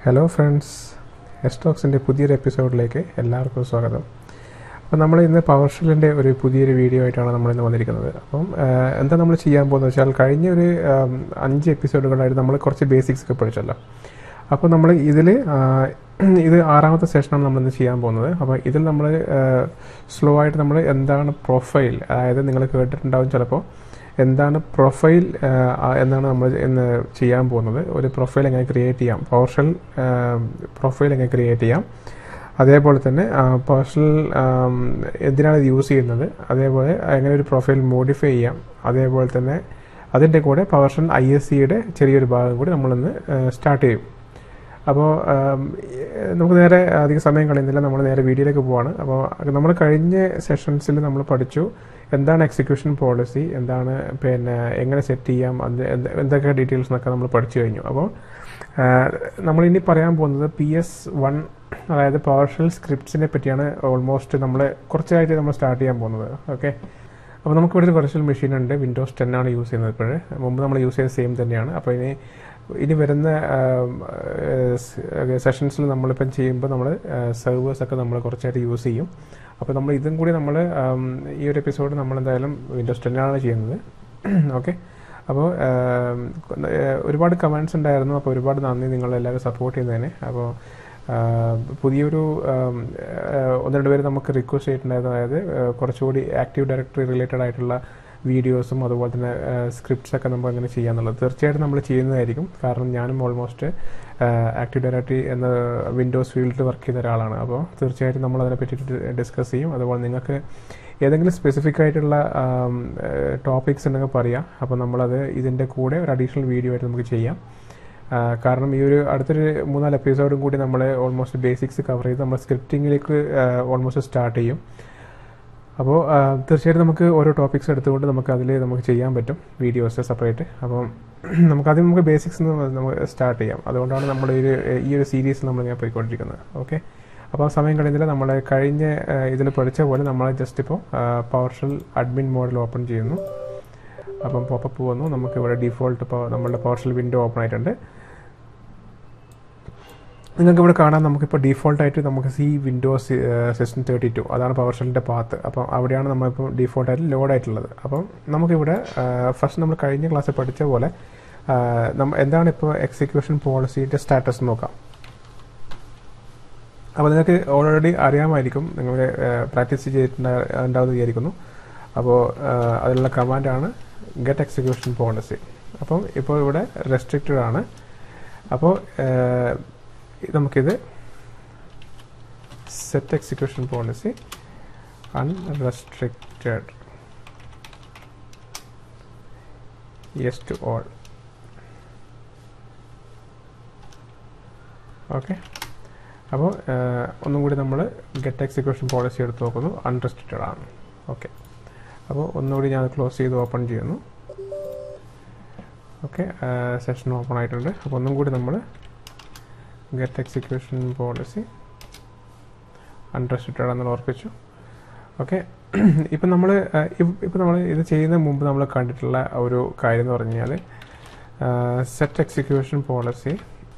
hello friends എസ്റ്റോക്സിൻ്റെ പുതിയൊരു എപ്പിസോഡിലേക്ക് എല്ലാവർക്കും സ്വാഗതം അപ്പോൾ നമ്മൾ ഇന്ന് പവർഷെല്ലിൻ്റെ ഒരു പുതിയൊരു വീഡിയോ ആയിട്ടാണ് നമ്മൾ ഇന്ന് വന്നിരിക്കുന്നത് അപ്പം ആഹ്, എന്താ നമ്മൾ ചെയ്യാൻ പോകുന്നത് വെച്ചാൽ കഴിഞ്ഞ ഒരു ആം, അഞ്ച് എപ്പിസോഡുകളായിട്ട് നമ്മൾ കുറച്ച് ബേസിക്സ് ഒക്കെ പഠിച്ചല്ലോ അപ്പോൾ നമ്മൾ ഇതിൽ ഇത് ആറാമത്തെ സെഷനാണ് നമ്മൾ ഇന്ന് ചെയ്യാൻ പോകുന്നത് അപ്പോൾ ഇതിൽ നമ്മൾ സ്ലോ ആയിട്ട് നമ്മൾ എന്താണ് പ്രൊഫൈൽ അതായത് നിങ്ങൾ കേട്ടിട്ടുണ്ടാവും ചിലപ്പോൾ എന്താണ് പ്രൊഫൈൽ എന്നാണ് നമ്മൾ ഇന്ന് ചെയ്യാൻ പോകുന്നത് ഒരു പ്രൊഫൈൽ എങ്ങനെ ക്രിയേറ്റ് ചെയ്യാം പവർഷൽ പ്രൊഫൈൽ എങ്ങനെ ക്രിയേറ്റ് ചെയ്യാം അതേപോലെ തന്നെ പേഴ്സണൽ എന്തിനാണ് ഇത് യൂസ് ചെയ്യുന്നത് അതേപോലെ എങ്ങനെ ഒരു പ്രൊഫൈൽ മോഡിഫൈ ചെയ്യാം അതേപോലെ തന്നെ അതിൻ്റെ കൂടെ പവർഷൽ ഐ എസ് സിയുടെ ചെറിയൊരു ഭാഗം കൂടി നമ്മളിന്ന് സ്റ്റാർട്ട് ചെയ്യും അപ്പോൾ നമുക്ക് നേരെ അധികം സമയം കളയുന്നില്ല നമ്മൾ നേരെ വീഡിയോയിലേക്ക് പോവാണ് അപ്പോൾ നമ്മൾ കഴിഞ്ഞ സെഷൻസിൽ നമ്മൾ പഠിച്ചു എന്താണ് എക്സിക്യൂഷൻ പോളിസി എന്താണ് പിന്നെ എങ്ങനെ സെറ്റ് ചെയ്യാം അത് എന്ത് എന്തൊക്കെ ഡീറ്റെയിൽസ് എന്നൊക്കെ നമ്മൾ പഠിച്ചു കഴിഞ്ഞു അപ്പോൾ നമ്മളിനി പറയാൻ പോകുന്നത് പി എസ് വൺ അതായത് പവർഷൽ സ്ക്രിപ്റ്റ്സിനെ പറ്റിയാണ് ഓൾമോസ്റ്റ് നമ്മൾ കുറച്ചായിട്ട് നമ്മൾ സ്റ്റാർട്ട് ചെയ്യാൻ പോകുന്നത് ഓക്കെ അപ്പോൾ നമുക്കിവിടെ ഒരു വെർച്വൽ മെഷീൻ ഉണ്ട് വിൻഡോസ് ടെൻ ആണ് യൂസ് ചെയ്യുന്നത് ഇപ്പോൾ മുമ്പ് നമ്മൾ യൂസ് ചെയ്ത സെയിം തന്നെയാണ് അപ്പോൾ ഇനി ഇനി വരുന്ന സെഷൻസിൽ നമ്മളിപ്പം ചെയ്യുമ്പോൾ നമ്മൾ സെർവേഴ്സ് ഒക്കെ നമ്മൾ കുറച്ചായിട്ട് യൂസ് ചെയ്യും അപ്പോൾ നമ്മൾ ഇതും കൂടി നമ്മൾ ഈ ഒരു എപ്പിസോഡ് നമ്മൾ എന്തായാലും വിൻഡോസ് ടെന്നാണ് ചെയ്യുന്നത് ഓക്കെ അപ്പോൾ ഒരുപാട് കമൻസ് ഉണ്ടായിരുന്നു അപ്പോൾ ഒരുപാട് നന്ദി നിങ്ങളെല്ലാവരും സപ്പോർട്ട് ചെയ്യുന്നതിന് അപ്പോൾ പുതിയൊരു ആം, ആ, ഒന്ന് രണ്ട് പേര് നമുക്ക് റിക്വസ്റ്റ് ചെയ്തിട്ടുണ്ടായിരുന്നു അതായത് ആ, കുറച്ചുകൂടി ആക്റ്റീവ് ഡയറക്ടറി റിലേറ്റഡ് ആയിട്ടുള്ള വീഡിയോസും അതുപോലെ തന്നെ സ്ക്രിപ്റ്റ്സ് ഒക്കെ നമ്മൾ അങ്ങനെ ചെയ്യാന്നുള്ളത് തീർച്ചയായിട്ടും നമ്മൾ ചെയ്യുന്നതായിരിക്കും കാരണം ഞാനും ഓൾമോസ്റ്റ് ആക്റ്റീവ് ഡയറക്ടറി എന്ന വിൻഡോസ് ഫീൽഡിൽ വർക്ക് ചെയ്യുന്ന ഒരാളാണ് അപ്പോൾ തീർച്ചയായിട്ടും നമ്മൾ അതിനെ പറ്റിയിട്ട് ഡിസ്കസ് ചെയ്യും അതുപോലെ നിങ്ങൾക്ക് ഏതെങ്കിലും സ്പെസിഫിക് ആയിട്ടുള്ള ടോപ്പിക്സ് ഉണ്ടെങ്കിൽ പറയാം അപ്പോൾ നമ്മളത് ഇതിൻ്റെ കൂടെ ഒരു അഡീഷണൽ വീഡിയോ ആയിട്ട് നമുക്ക് ചെയ്യാം ആ, കാരണം ഈ ഒരു അടുത്തൊരു മൂന്നാല് എപ്പിസോഡും കൂടി നമ്മൾ ഓൾമോസ്റ്റ് ബേസിക്സ് കവർ ചെയ്ത് നമ്മൾ സ്ക്രിപ്റ്റിങ്ങിലേക്ക് ഓൾമോസ്റ്റ് സ്റ്റാർട്ട് ചെയ്യും അപ്പോൾ ആ, തീർച്ചയായിട്ടും നമുക്ക് ഓരോ ടോപ്പിക്സ് എടുത്തുകൊണ്ട് നമുക്ക് അതിൽ നമുക്ക് ചെയ്യാൻ പറ്റും വീഡിയോസ് സെപ്പറേറ്റ് അപ്പം നമുക്കാദ്യം നമുക്ക് ബേസിക്സ് നമുക്ക് സ്റ്റാർട്ട് ചെയ്യാം അതുകൊണ്ടാണ് നമ്മുടെ ഈ ഒരു ഈ ഒരു സീരീസ് നമ്മൾ ഇങ്ങനെ പോയിക്കൊണ്ടിരിക്കുന്നത് ഓക്കെ അപ്പോൾ ആ സമയം കളയുന്നില്ല നമ്മൾ കഴിഞ്ഞ ഇതിൽ പഠിച്ച പോലെ നമ്മൾ ജസ്റ്റ് ഇപ്പോൾ പവർഷൽ അഡ്മിൻ മോഡൽ ഓപ്പൺ ചെയ്യുന്നു അപ്പം പോപ്പപ്പ് വന്നു നമുക്ക് ഇവിടെ ഡിഫോൾട്ട് ഇപ്പോൾ നമ്മളുടെ പവർഷൽ വിൻഡോ ഓപ്പൺ ആയിട്ടുണ്ട് നിങ്ങൾക്ക് ഇവിടെ കാണാം നമുക്കിപ്പോൾ ഡീഫോൾട്ടായിട്ട് നമുക്ക് C Windows system thirty two അതാണ് പവർഷലിൻ്റെ പാത്ത് അപ്പം അവിടെയാണ് നമ്മളിപ്പോൾ ഡീഫോൾട്ടായിട്ട് ലോഡ് ആയിട്ടുള്ളത് അപ്പം നമുക്കിവിടെ ഫസ്റ്റ് നമ്മൾ കഴിഞ്ഞ ക്ലാസ്സിൽ പഠിച്ച പോലെ ആ, നമ്മ എന്താണ് ഇപ്പോൾ എക്സിക്യൂഷൻ പോളിസിയുടെ സ്റ്റാറ്റസ് നോക്കാം അപ്പോൾ നിങ്ങൾക്ക് ഓൾറെഡി അറിയാമായിരിക്കും നിങ്ങൾ പ്രാക്ടീസ് ചെയ്തിട്ടുണ്ടാവുമെന്ന് വിചാരിക്കുന്നു അപ്പോൾ അതിലുള്ള കമാൻഡാണ് ഗെറ്റ് എക്സിക്യൂഷൻ പോളിസി അപ്പം ഇപ്പോൾ ഇവിടെ റെസ്ട്രിക്റ്റഡ് ആണ് അപ്പോൾ നമുക്കിത് set execution policy unrestricted yes to all okay അപ്പോൾ ഒന്നും കൂടി നമ്മൾ ഗെറ്റ് എക്സിക്യൂഷൻ പോളിസി എടുത്ത് നോക്കുന്നു അൺറെസ്ട്രിക്റ്റഡ് ആണ് ഓക്കെ അപ്പോൾ ഒന്നുകൂടി ഞാൻ ക്ലോസ് ചെയ്ത് ഓപ്പൺ ചെയ്യുന്നു ഓക്കെ സെഷൻ ഓപ്പൺ ആയിട്ടുണ്ട് അപ്പോൾ ഒന്നും കൂടി നമ്മൾ ഗെറ്റ് എക്സിക്യൂഷൻ പോളിസി അൺറെസ്ട്രിക്റ്റഡ് എന്ന് ഓർപ്പിച്ചു ഓക്കെ ഇപ്പം നമ്മൾ ഇപ്പം നമ്മൾ ഇത് ചെയ്യുന്നതിന് മുമ്പ് നമ്മൾ കണ്ടിട്ടുള്ള ഒരു കാര്യം എന്ന് പറഞ്ഞാൽ സെറ്റ് എക്സിക്യൂഷൻ പോളിസി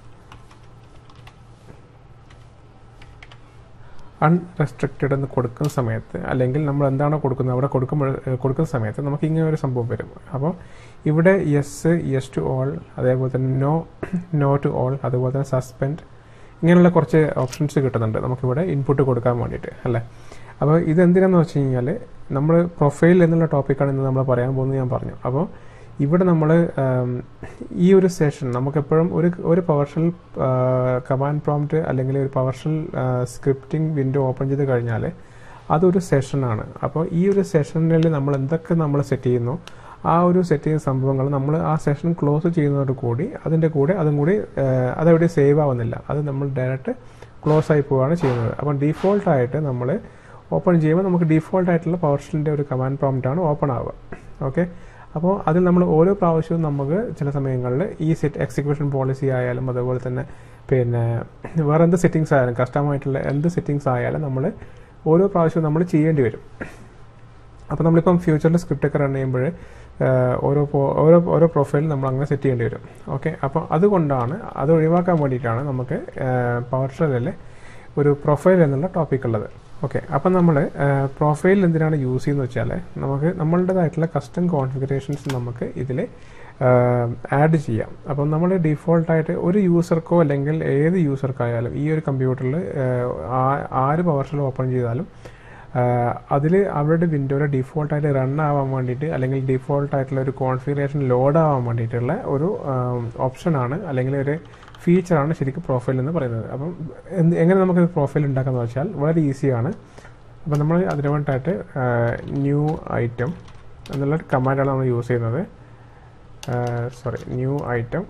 അൺറെസ്ട്രിക്റ്റഡ് എന്ന് കൊടുക്കുന്ന സമയത്ത് അല്ലെങ്കിൽ നമ്മൾ എന്താണോ കൊടുക്കുന്നത് അവിടെ കൊടുക്കുമ്പോൾ കൊടുക്കുന്ന സമയത്ത് നമുക്ക് ഇങ്ങനെ ഒരു സംഭവം വരും അപ്പോൾ ഇവിടെ യെസ് യെസ് ടു ഓൾ അതേപോലെ തന്നെ നോ നോ ടു ഓൾ അതുപോലെ തന്നെ സസ്പെൻഡ് ഇങ്ങനെയുള്ള കുറച്ച് ഓപ്ഷൻസ് കിട്ടുന്നുണ്ട് നമുക്കിവിടെ ഇൻപുട്ട് കൊടുക്കാൻ വേണ്ടിയിട്ട് അല്ലേ അപ്പോൾ ഇത് എന്തിനാന്ന് വെച്ച് കഴിഞ്ഞാൽ നമ്മൾ പ്രൊഫൈൽ എന്നുള്ള ടോപ്പിക്കാണ് ഇന്ന് നമ്മൾ പറയാൻ പോകുന്നത് ഞാൻ പറഞ്ഞു അപ്പോൾ ഇവിടെ നമ്മൾ ഈ ഒരു സെഷൻ നമുക്കെപ്പോഴും ഒരു ഒരു പവർഷൽ കമാൻഡ് പ്രോംപ്റ്റ് അല്ലെങ്കിൽ ഒരു പവർഷൽ സ്ക്രിപ്റ്റിംഗ് വിൻഡോ ഓപ്പൺ ചെയ്ത് കഴിഞ്ഞാൽ അതൊരു സെഷനാണ് അപ്പോൾ ഈ ഒരു സെഷനിൽ നമ്മൾ എന്തൊക്കെ നമ്മൾ സെറ്റ് ചെയ്യുന്നു ആ ഒരു സെറ്റ് ചെയ്യുന്ന സംഭവങ്ങൾ നമ്മൾ ആ സെഷൻ ക്ലോസ് ചെയ്യുന്നതോട് കൂടി അതിൻ്റെ കൂടെ അതും കൂടി ആ, അതെവിടെ സേവ് ആവുന്നില്ല അത് നമ്മൾ ഡയറക്റ്റ് ക്ലോസ് ആയി പോവുകയാണ് ചെയ്യുന്നത് അപ്പം ഡീഫോൾട്ടായിട്ട് നമ്മൾ ഓപ്പൺ ചെയ്യുമ്പോൾ നമുക്ക് ഡീഫോൾട്ട് ആയിട്ടുള്ള പവർഷലിൻ്റെ ഒരു കമാൻഡ് പ്രോംപ്റ്റ് ആണ് ഓപ്പൺ ആവുക ഓക്കെ അപ്പോൾ അതിൽ നമ്മൾ ഓരോ പ്രാവശ്യവും നമുക്ക് ചില സമയങ്ങളിൽ ഈ സെറ്റ് എക്സിക്യൂഷൻ പോളിസി ആയാലും അതുപോലെ തന്നെ പിന്നെ വേറെ എന്ത് സെറ്റിങ്സ് ആയാലും കസ്റ്റമായിട്ടുള്ള എന്ത് സെറ്റിങ്സ് ആയാലും നമ്മൾ ഓരോ പ്രാവശ്യവും നമ്മൾ ചെയ്യേണ്ടി വരും അപ്പോൾ നമ്മളിപ്പം ഫ്യൂച്ചറിൽ സ്ക്രിപ്റ്റ് ഒക്കെ റൺ ചെയ്യുമ്പോൾ ഓരോ ഓരോ ഓരോ പ്രൊഫൈൽ നമ്മൾ അങ്ങനെ സെറ്റ് ചെയ്യേണ്ടി വരും ഓക്കെ അപ്പോൾ അതുകൊണ്ടാണ് അത് ഒഴിവാക്കാൻ വേണ്ടിയിട്ടാണ് നമുക്ക് പവർ ഷെല്ലിൽ ഒരു പ്രൊഫൈൽ എന്നുള്ള ടോപ്പിക് ഉള്ളത് ഓക്കെ അപ്പം നമ്മൾ പ്രൊഫൈൽ എന്തിനാണ് യൂസ് ചെയ്യുന്നത് വെച്ചാൽ നമുക്ക് നമ്മളുടേതായിട്ടുള്ള കസ്റ്റം കോൺഫിഗറേഷൻസ് നമുക്ക് ഇതിൽ ആഡ് ചെയ്യാം അപ്പം നമ്മൾ ഡിഫോൾട്ടായിട്ട് ഒരു യൂസർക്കോ അല്ലെങ്കിൽ ഏത് യൂസർക്കായാലും ഈ ഒരു കമ്പ്യൂട്ടറിൽ ആര് പവർ ഷെൽ ഓപ്പൺ ചെയ്താലും അതിൽ അവരുടെ വിൻഡോയിൽ ഡിഫോൾട്ടായിട്ട് റൺ ആവാൻ വേണ്ടിയിട്ട് അല്ലെങ്കിൽ ഡിഫോൾട്ടായിട്ടുള്ള ഒരു കോൺഫിഗറേഷൻ ലോഡ് ആവാൻ വേണ്ടിയിട്ടുള്ള ഒരു ഓപ്ഷനാണ് അല്ലെങ്കിൽ ഒരു ഫീച്ചറാണ് ശരിക്കും പ്രൊഫൈൽ എന്ന് പറയുന്നത് അപ്പം എന്ത് എങ്ങനെ നമുക്ക് പ്രൊഫൈൽ ഉണ്ടാക്കാമെന്ന് വെച്ചാൽ വളരെ ഈസിയാണ് അപ്പം നമ്മൾ അതിന് വേണ്ടിയിട്ട് ന്യൂ ഐറ്റം എന്നുള്ള കമാൻഡാണ് നമ്മൾ യൂസ് ചെയ്യുന്നത് സോറി ന്യൂ ഐറ്റം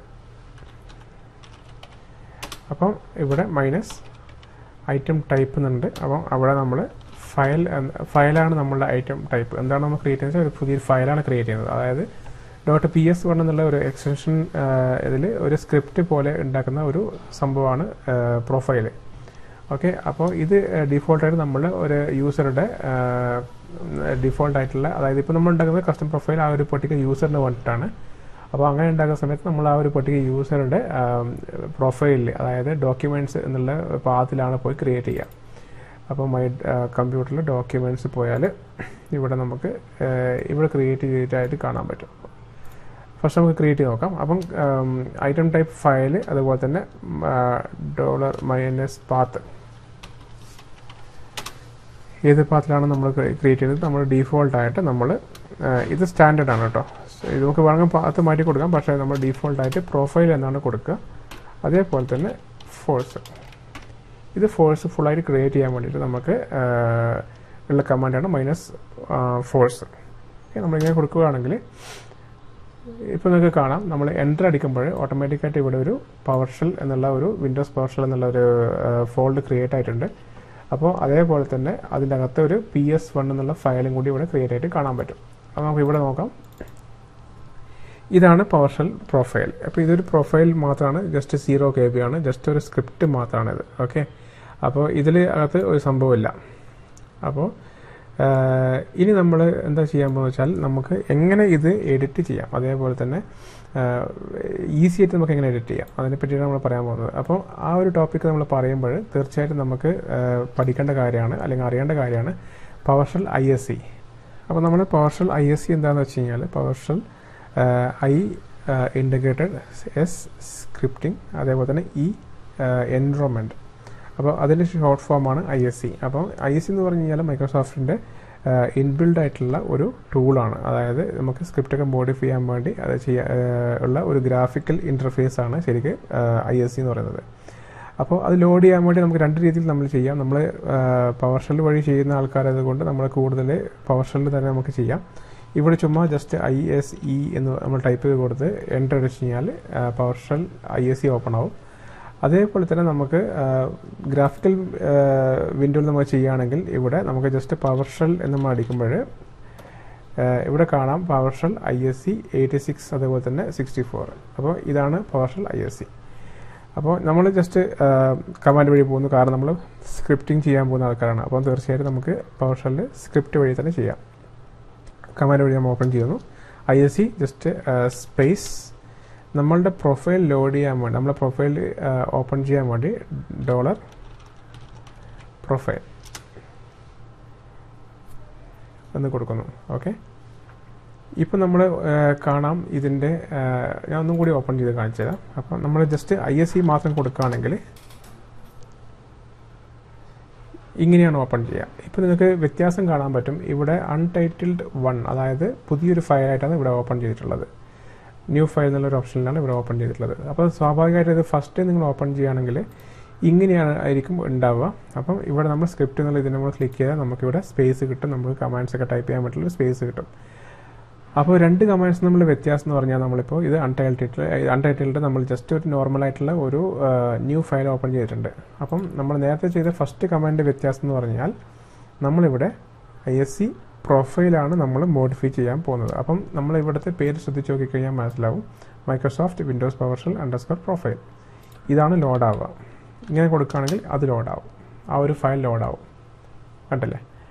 അപ്പം ഇവിടെ മൈനസ് ഐറ്റം ടൈപ്പ് എന്നുണ്ട് അപ്പം അവിടെ നമ്മൾ ഫയൽ ഫയലാണ് നമ്മളുടെ ഐറ്റം ടൈപ്പ് എന്താണ് നമ്മൾ ക്രിയേറ്റ് ചെയ്യുന്നത് ഒരു പുതിയൊരു ഫയലാണ് ക്രിയേറ്റ് ചെയ്യുന്നത് അതായത് ഡോട്ട് പി എസ് വൺ എന്നുള്ള ഒരു എക്സ്റ്റൻഷൻ ഇതിൽ ഒരു സ്ക്രിപ്റ്റ് പോലെ ഉണ്ടാക്കുന്ന ഒരു സംഭവമാണ് പ്രൊഫൈൽ ഓക്കെ അപ്പോൾ ഇത് ഡിഫോൾട്ടായിട്ട് നമ്മൾ ഒരു യൂസറുടെ ഡിഫോൾട്ടായിട്ടുള്ള അതായത് ഇപ്പോൾ നമ്മൾ ഉണ്ടാക്കുന്ന കസ്റ്റം പ്രൊഫൈൽ ആ ഒരു പെർട്ടിക്കുലർ യൂസറിന് വേണ്ടിയിട്ടാണ് അപ്പോൾ അങ്ങനെ ഉണ്ടാക്കുന്ന സമയത്ത് നമ്മൾ ആ ഒരു പെർട്ടിക്കുലർ യൂസറുടെ പ്രൊഫൈലിൽ അതായത് ഡോക്യുമെൻറ്റ്സ് എന്നുള്ള പാത്തിലാണ് പോയി ക്രിയേറ്റ് ചെയ്യുക അപ്പോൾ മൈ കമ്പ്യൂട്ടറിൽ ഡോക്യുമെൻറ്റ്സ് പോയാൽ ഇവിടെ നമുക്ക് ഇവിടെ ക്രിയേറ്റ് ചെയ്തിട്ടായിട്ട് കാണാൻ പറ്റും ഫസ്റ്റ് നമുക്ക് ക്രിയേറ്റ് ചെയ്ത് നോക്കാം അപ്പം ഐറ്റം ടൈപ്പ് ഫയൽ അതുപോലെ തന്നെ ഡോളർ മൈനസ് പാത്ത് ഏത് പാത്തിലാണ് നമ്മൾ ക്രിയേറ്റ് ചെയ്തത് നമ്മൾ ഡീഫോൾട്ടായിട്ട് നമ്മൾ ഇത് സ്റ്റാൻഡേർഡ് ആണ് കേട്ടോ ഇത് നമുക്ക് വേണമെങ്കിൽ പാത്ത് മാറ്റി കൊടുക്കാം പക്ഷേ നമ്മൾ ഡീഫോൾട്ടായിട്ട് പ്രൊഫൈൽ എന്നാണ് കൊടുക്കുക അതേപോലെ തന്നെ ഫോഴ്സ് ഇത് ഫോഴ്സ് ഫുള്ളായിട്ട് ക്രിയേറ്റ് ചെയ്യാൻ വേണ്ടിയിട്ട് നമുക്ക് ഉള്ള കമാൻഡാണ് മൈനസ് ഫോഴ്സ് നമ്മളിങ്ങനെ കൊടുക്കുകയാണെങ്കിൽ ഇപ്പോൾ നിങ്ങൾക്ക് കാണാം നമ്മൾ എൻ്റർ അടിക്കുമ്പോൾ ഓട്ടോമാറ്റിക്കായിട്ട് ഇവിടെ ഒരു പവർ ഷെൽ എന്നുള്ള ഒരു വിൻഡോസ് പവർ ഷെൽ എന്നുള്ള ഒരു ഫോൾഡ് ക്രിയേറ്റ് ആയിട്ടുണ്ട് അപ്പോൾ അതേപോലെ തന്നെ അതിൻ്റെ അകത്ത് ഒരു പി എസ് വൺ എന്നുള്ള ഫയലും കൂടി ഇവിടെ ക്രിയേറ്റ് ആയിട്ട് കാണാൻ പറ്റും അപ്പോൾ നമുക്ക് ഇവിടെ നോക്കാം ഇതാണ് പവർ ഷെൽ പ്രൊഫൈൽ അപ്പോൾ ഇതൊരു പ്രൊഫൈൽ മാത്രമാണ് ജസ്റ്റ് സീറോ കെ ബി ആണ് ജസ്റ്റ് ഒരു സ്ക്രിപ്റ്റ് മാത്രമാണ് ഇത് ഓക്കെ അപ്പോൾ ഇതിൽ അകത്ത് ഒരു സംഭവമില്ല അപ്പോൾ ഇനി നമ്മൾ എന്താ ചെയ്യാൻ പോകുന്നത് വെച്ചാൽ നമുക്ക് എങ്ങനെ ഇത് എഡിറ്റ് ചെയ്യാം അതേപോലെ തന്നെ ഈസി ആയിട്ട് നമുക്ക് എങ്ങനെ എഡിറ്റ് ചെയ്യാം അതിനെ പറ്റിയാണ് നമ്മൾ പറയാൻ പോകുന്നത് അപ്പോൾ ആ ഒരു ടോപ്പിക്ക് നമ്മൾ പറയുമ്പോൾ തീർച്ചയായിട്ടും നമുക്ക് പഠിക്കേണ്ട കാര്യമാണ് അല്ലെങ്കിൽ അറിയേണ്ട കാര്യമാണ് പവർഷൽ ഐ എസ് സി അപ്പോൾ നമ്മൾ പവർഷൽ ഐ എസ് സി എന്താണെന്ന് വെച്ച് കഴിഞ്ഞാൽ PowerShell I integrated S scripting അതേപോലെ തന്നെ ഇ എൻറോൺമെൻറ്റ് അപ്പോൾ അതിൻ്റെ ഷോർട്ട് ഫോമാണ് ഐ എസ് സി അപ്പോൾ ഐ എസ് സി എന്ന് പറഞ്ഞു കഴിഞ്ഞാൽ മൈക്രോസോഫ്റ്റിൻ്റെ ഇൻബിൽഡ് ആയിട്ടുള്ള ഒരു ടൂളാണ് അതായത് നമുക്ക് സ്ക്രിപ്റ്റൊക്കെ മോഡിഫൈ ചെയ്യാൻ വേണ്ടി അത് ചെയ്യാൻ ഉള്ള ഒരു ഗ്രാഫിക്കൽ ഇൻ്റർഫേസ് ആണ് ശരിക്കും ഐ എസ് സി എന്ന് പറയുന്നത് അപ്പോൾ അത് ലോഡ് ചെയ്യാൻ വേണ്ടി നമുക്ക് രണ്ട് രീതിയിൽ നമ്മൾ ചെയ്യാം നമ്മൾ പവർ ഷെൽ വഴി ചെയ്യുന്ന ആൾക്കാരായതുകൊണ്ട് നമ്മൾ കൂടുതൽ പവർ ഷെല്ലിൽ തന്നെ നമുക്ക് ചെയ്യാം ഇവിടെ ചുമ്മാ ജസ്റ്റ് ഐ എസ് ഇ എന്ന് നമ്മൾ ടൈപ്പ് ചെയ്ത് കൊടുത്ത് എൻ്റർ അടിച്ച് കഴിഞ്ഞാൽ PowerShell I S C open ആവും അതേപോലെ തന്നെ നമുക്ക് ഗ്രാഫിക്കൽ വിൻഡോയിൽ നമ്മൾ ചെയ്യുകയാണെങ്കിൽ ഇവിടെ നമുക്ക് ജസ്റ്റ് പവർ ഷെൽ എന്ന് നമ്മൾ അടിക്കുമ്പോൾ ഇവിടെ കാണാം PowerShell I S C eighty six അതേപോലെ തന്നെ സിക്സ്റ്റി ഫോർ അപ്പോൾ ഇതാണ് PowerShell I S C അപ്പോൾ നമ്മൾ ജസ്റ്റ് കമാൻഡ് വഴി പോകുന്നു കാരണം നമ്മൾ സ്ക്രിപ്റ്റിംഗ് ചെയ്യാൻ പോകുന്ന ആൾക്കാരാണ് അപ്പോൾ തീർച്ചയായിട്ടും നമുക്ക് പവർ ഷെല്ലിൽ സ്ക്രിപ്റ്റ് വഴി തന്നെ ചെയ്യാം കമാൻഡ് വഴി നമ്മൾ ഓപ്പൺ ചെയ്യുന്നു I S C just space നമ്മളുടെ പ്രൊഫൈൽ ലോഡ് ചെയ്യാൻ വേണ്ടി നമ്മളെ പ്രൊഫൈൽ ഓപ്പൺ ചെയ്യാൻ വേണ്ടി ഡോളർ പ്രൊഫൈൽ എന്ന് കൊടുക്കുന്നു ഓക്കെ ഇപ്പം നമ്മൾ കാണാം ഇതിൻ്റെ ഞാൻ ഒന്നും കൂടി ഓപ്പൺ ചെയ്ത് കാണിച്ചു തരാം അപ്പം നമ്മൾ ജസ്റ്റ് ഐ എസ് സി മാത്രം കൊടുക്കുകയാണെങ്കിൽ ഇങ്ങനെയാണ് ഓപ്പൺ ചെയ്യുക ഇപ്പോൾ നിങ്ങൾക്ക് വ്യത്യാസം കാണാൻ പറ്റും ഇവിടെ അൺടൈറ്റിൽഡ് വൺ അതായത് പുതിയൊരു ഫയലായിട്ടാണ് ഇവിടെ ഓപ്പൺ ചെയ്തിട്ടുള്ളത് ന്യൂ ഫയൽ എന്നുള്ളൊരു ഓപ്ഷനിലാണ് ഇവിടെ ഓപ്പൺ ചെയ്തിട്ടുള്ളത് അപ്പോൾ സ്വാഭാവികമായിട്ട് ഇത് ഫസ്റ്റ് നിങ്ങൾ ഓപ്പൺ ചെയ്യുകയാണെങ്കിൽ ഇങ്ങനെയാണ് ആയിരിക്കും ഉണ്ടാവുക അപ്പം ഇവിടെ നമ്മൾ സ്ക്രിപ്റ്റ് എന്നുള്ള ഇതിന് നമ്മൾ ക്ലിക്ക് ചെയ്താൽ നമുക്കിവിടെ സ്പേസ് കിട്ടും നമുക്ക് കമാൻഡ്സ് ഒക്കെ ടൈപ്പ് ചെയ്യാൻ പറ്റുള്ള സ്പേസ് കിട്ടും അപ്പോൾ രണ്ട് കമാൻഡ്സ് നമ്മൾ വ്യത്യാസം എന്ന് പറഞ്ഞാൽ നമ്മളിപ്പോൾ ഇത് അൺടൈറ്റിൽഡ് അൺടൈറ്റിൽഡ് നമ്മൾ ജസ്റ്റ് ഒരു നോർമൽ ആയിട്ടുള്ള ഒരു ന്യൂ ഫയൽ ഓപ്പൺ ചെയ്തിട്ടുണ്ട് അപ്പം നമ്മൾ നേരത്തെ ചെയ്ത ഫസ്റ്റ് കമാൻഡ് വ്യത്യാസം എന്ന് പറഞ്ഞാൽ നമ്മളിവിടെ ഐ എസ് സി പ്രൊഫൈലാണ് നമ്മൾ മോഡിഫൈ ചെയ്യാൻ പോകുന്നത് അപ്പം നമ്മൾ ഇവിടുത്തെ പേര് ശ്രദ്ധിച്ച് നോക്കിക്കഴിഞ്ഞാൽ മനസ്സിലാവും Microsoft Windows PowerShell underscore profile ഇതാണ് ലോഡാവുക ഇങ്ങനെ കൊടുക്കുകയാണെങ്കിൽ അത് ലോഡാവും ആ ഒരു ഫയൽ ലോഡാവും കണ്ടല്ലേ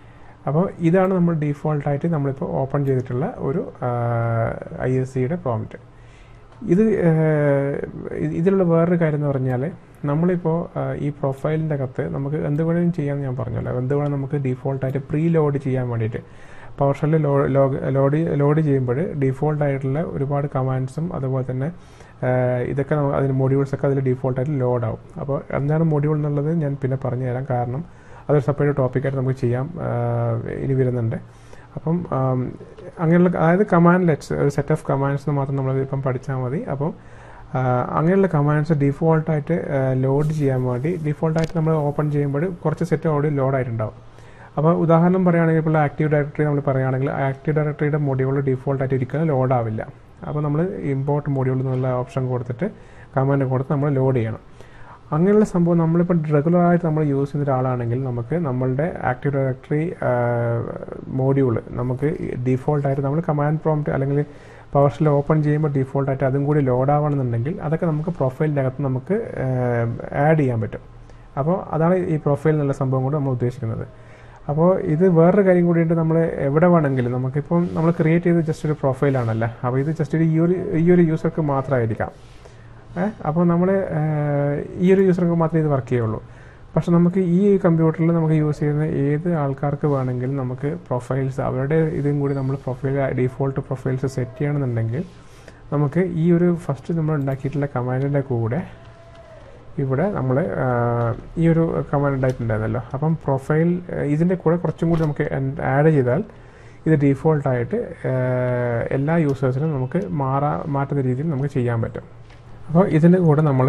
അപ്പോൾ ഇതാണ് നമ്മൾ ഡീഫോൾട്ടായിട്ട് നമ്മളിപ്പോൾ ഓപ്പൺ ചെയ്തിട്ടുള്ള ഒരു ഐ എസ് സിയുടെ പ്രോംപ്റ്റ് ഇത് ഇതിലുള്ള വേറൊരു കാര്യം എന്ന് പറഞ്ഞാൽ നമ്മളിപ്പോൾ ഈ പ്രൊഫൈലിൻ്റെ അകത്ത് നമുക്ക് എന്ത് വേണമെങ്കിലും ചെയ്യാമെന്ന് ഞാൻ പറഞ്ഞല്ലോ എന്ത് വേണം നമുക്ക് ഡീഫോൾട്ടായിട്ട് പ്രീ ലോഡ് ചെയ്യാൻ വേണ്ടിയിട്ട് പവർ ഷെല്ലിൽ ലോഡ് ലോഡ് ചെയ്യുമ്പോൾ ഡീഫോൾട്ട് ആയിട്ടുള്ള ഒരുപാട് കമാൻഡ്സും അതുപോലെ തന്നെ ഇതൊക്കെ അതിന് മൊഡ്യൂൾസ് ഒക്കെ അതിൽ ഡീഫോൾട്ടായിട്ട് ലോഡ് ആവും അപ്പോൾ എന്താണ് മൊഡ്യൂൾ എന്നുള്ളത് ഞാൻ പിന്നെ പറഞ്ഞു തരാം കാരണം അതൊരു സെപ്പറേറ്റ് ടോപ്പിക്കായിട്ട് നമുക്ക് ചെയ്യാം ഇനി വരുന്നുണ്ട് അപ്പം അങ്ങനെയുള്ള അതായത് കമാൻഡ് ലെറ്റ്സ് ഒരു സെറ്റ് ഓഫ് കമാൻഡ്സ് മാത്രം നമ്മൾ ഇപ്പം പഠിച്ചാൽ മതി അപ്പം അങ്ങനെയുള്ള കമാൻഡ്സ് ഡീഫോൾട്ടായിട്ട് ലോഡ് ചെയ്യാൻ വേണ്ടി ഡീഫോൾട്ടായിട്ട് നമ്മൾ ഓപ്പൺ ചെയ്യുമ്പോൾ കുറച്ച് സെറ്റ് ഓടി ലോഡ് ആയിട്ടുണ്ടാവും അപ്പോൾ ഉദാഹരണം പറയുകയാണെങ്കിൽ ഇപ്പോൾ ആക്റ്റീവ് ഡയറക്ടറി നമ്മൾ പറയുകയാണെങ്കിൽ ആക്റ്റീവ് ഡയറക്ടറിയുടെ മൊഡ്യൂൾ ഡീഫോൾട്ടായിട്ട് ഒരിക്കലും ലോഡ് ആവില്ല അപ്പോൾ നമ്മൾ ഇമ്പോർട്ട് മൊഡ്യൂൾ എന്നുള്ള ഓപ്ഷൻ കൊടുത്തിട്ട് കമാൻഡ് കൊടുത്ത് നമ്മൾ ലോഡ് ചെയ്യണം അങ്ങനെയുള്ള സംഭവം നമ്മളിപ്പോൾ റെഗുലറായിട്ട് നമ്മൾ യൂസ് ചെയ്യുന്ന ഒരാളാണെങ്കിൽ നമുക്ക് നമ്മളുടെ ആക്റ്റീവ് ഡയറക്ടറി മോഡ്യൂൾ നമുക്ക് ഡീഫോൾട്ടായിട്ട് നമ്മൾ കമാൻഡ് പ്രോംപ്റ്റ് അല്ലെങ്കിൽ പവർഷെൽ ഓപ്പൺ ചെയ്യുമ്പോൾ ഡീഫോൾട്ടായിട്ട് അതും കൂടി ലോഡ് ആവണമെന്നുണ്ടെങ്കിൽ അതൊക്കെ നമുക്ക് പ്രൊഫൈലിൻ്റെ അകത്ത് നമുക്ക് ആഡ് ചെയ്യാൻ പറ്റും അപ്പോൾ അതാണ് ഈ പ്രൊഫൈൽ എന്നുള്ള സംഭവം കൊണ്ട് നമ്മൾ ഉദ്ദേശിക്കുന്നത് അപ്പോൾ ഇത് വേറൊരു കാര്യം കൂടിയുണ്ട് നമ്മൾ എവിടെ വേണമെങ്കിലും നമുക്കിപ്പം നമ്മൾ ക്രിയേറ്റ് ചെയ്ത് ജസ്റ്റ് ഒരു പ്രൊഫൈലാണല്ലോ അപ്പോൾ ഇത് ജസ്റ്റ് ഒരു ഈ ഒരു ഈ ഒരു യൂസർക്ക് മാത്രമായിരിക്കാം അപ്പോൾ നമ്മൾ ഈ ഒരു യൂസർക്ക് മാത്രമേ ഇത് വർക്ക് ചെയ്യുള്ളൂ പക്ഷെ നമുക്ക് ഈ കമ്പ്യൂട്ടറിൽ നമുക്ക് യൂസ് ചെയ്യുന്ന ഏത് ആൾക്കാർക്ക് വേണമെങ്കിലും നമുക്ക് പ്രൊഫൈൽസ് അവരുടെ ഇതും കൂടി നമ്മൾ പ്രൊഫൈൽ ഡീഫോൾട്ട് പ്രൊഫൈൽസ് സെറ്റ് ചെയ്യണമെന്നുണ്ടെങ്കിൽ നമുക്ക് ഈ ഒരു ഫസ്റ്റ് നമ്മൾ ഉണ്ടാക്കിയിട്ടുള്ള കമാൻഡിൻ്റെ കൂടെ ഇവിടെ നമ്മൾ ഈ ഒരു കമാൻഡ് ഉണ്ടായിട്ടുണ്ടായിരുന്നല്ലോ അപ്പം പ്രൊഫൈൽ ഇതിൻ്റെ കൂടെ കുറച്ചും കൂടി നമുക്ക് ആഡ് ചെയ്താൽ ഇത് ഡീഫോൾട്ടായിട്ട് എല്ലാ യൂസേഴ്സിനും നമുക്ക് മാറാ മാറ്റുന്ന രീതിയിൽ നമുക്ക് ചെയ്യാൻ പറ്റും അപ്പോൾ ഇതിൻ്റെ കൂടെ നമ്മൾ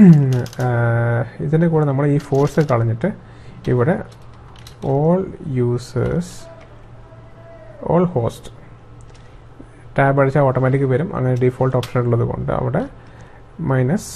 ഇതിൻ്റെ കൂടെ നമ്മൾ ഈ ഫോഴ്സ് കളഞ്ഞിട്ട് ഇവിടെ all users all host tab അടിച്ചാൽ ഓട്ടോമാറ്റിക് വരും അങ്ങനെ ഡീഫോൾട്ട് ഓപ്ഷൻ ഉള്ളത് കൊണ്ട് അവിടെ മൈനസ്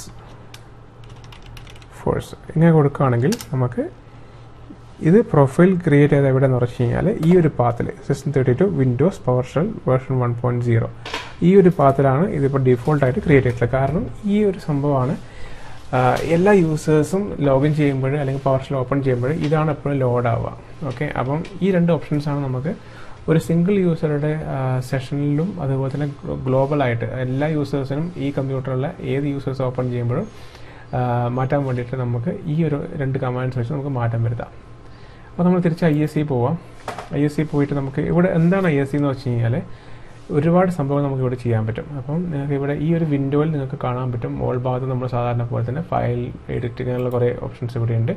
ഫോഴ്സ് ഇങ്ങനെ കൊടുക്കുകയാണെങ്കിൽ നമുക്ക് ഇത് പ്രൊഫൈൽ ക്രിയേറ്റ് ചെയ്ത് എവിടെ എന്ന് വെച്ച് കഴിഞ്ഞാൽ ഈ ഒരു പാത്തിൽ system thirty two Windows PowerShell version one point zero ഈ ഒരു പാത്തിലാണ് ഇതിപ്പോൾ ഡീഫോൾട്ടായിട്ട് ക്രിയേറ്റ് ചെയ്തിട്ടുള്ളത് കാരണം ഈ ഒരു സംഭവമാണ് എല്ലാ യൂസേഴ്സും ലോഗിൻ ചെയ്യുമ്പോൾ അല്ലെങ്കിൽ പവർ ഷെൽ ഓപ്പൺ ചെയ്യുമ്പോൾ ഇതാണ് എപ്പോഴും ലോഡ് ആവുക ഓക്കെ അപ്പം ഈ രണ്ട് ഓപ്ഷൻസാണ് നമുക്ക് ഒരു സിംഗിൾ യൂസറുടെ സെഷനിലും അതുപോലെ തന്നെ ഗ്ലോബലായിട്ട് എല്ലാ യൂസേഴ്സിനും ഈ കമ്പ്യൂട്ടറിലെ ഏത് യൂസേഴ്സ് ഓപ്പൺ ചെയ്യുമ്പോഴും മാറ്റാൻ വേണ്ടിയിട്ട് നമുക്ക് ഈ ഒരു രണ്ട് കമാൻഡ്സ് വെച്ച് നമുക്ക് മാറ്റം വരുത്താം അപ്പോൾ നമ്മൾ തിരിച്ച് ഐ എസ് സി പോവാം ഐ എസ് സി പോയിട്ട് നമുക്ക് ഇവിടെ എന്താണ് ഐ എസ് സി എന്ന് വെച്ച് കഴിഞ്ഞാൽ ഒരുപാട് സംഭവങ്ങൾ നമുക്ക് ഇവിടെ ചെയ്യാൻ പറ്റും അപ്പം നിങ്ങൾക്ക് ഇവിടെ ഈ ഒരു വിൻഡോയിൽ നിങ്ങൾക്ക് കാണാൻ പറ്റും മോൾ ഭാഗത്ത് നമ്മൾ സാധാരണ പോലെ തന്നെ ഫയൽ എഡിറ്റ് ഇങ്ങനെയുള്ള കുറേ ഓപ്ഷൻസ് ഇവിടെയുണ്ട്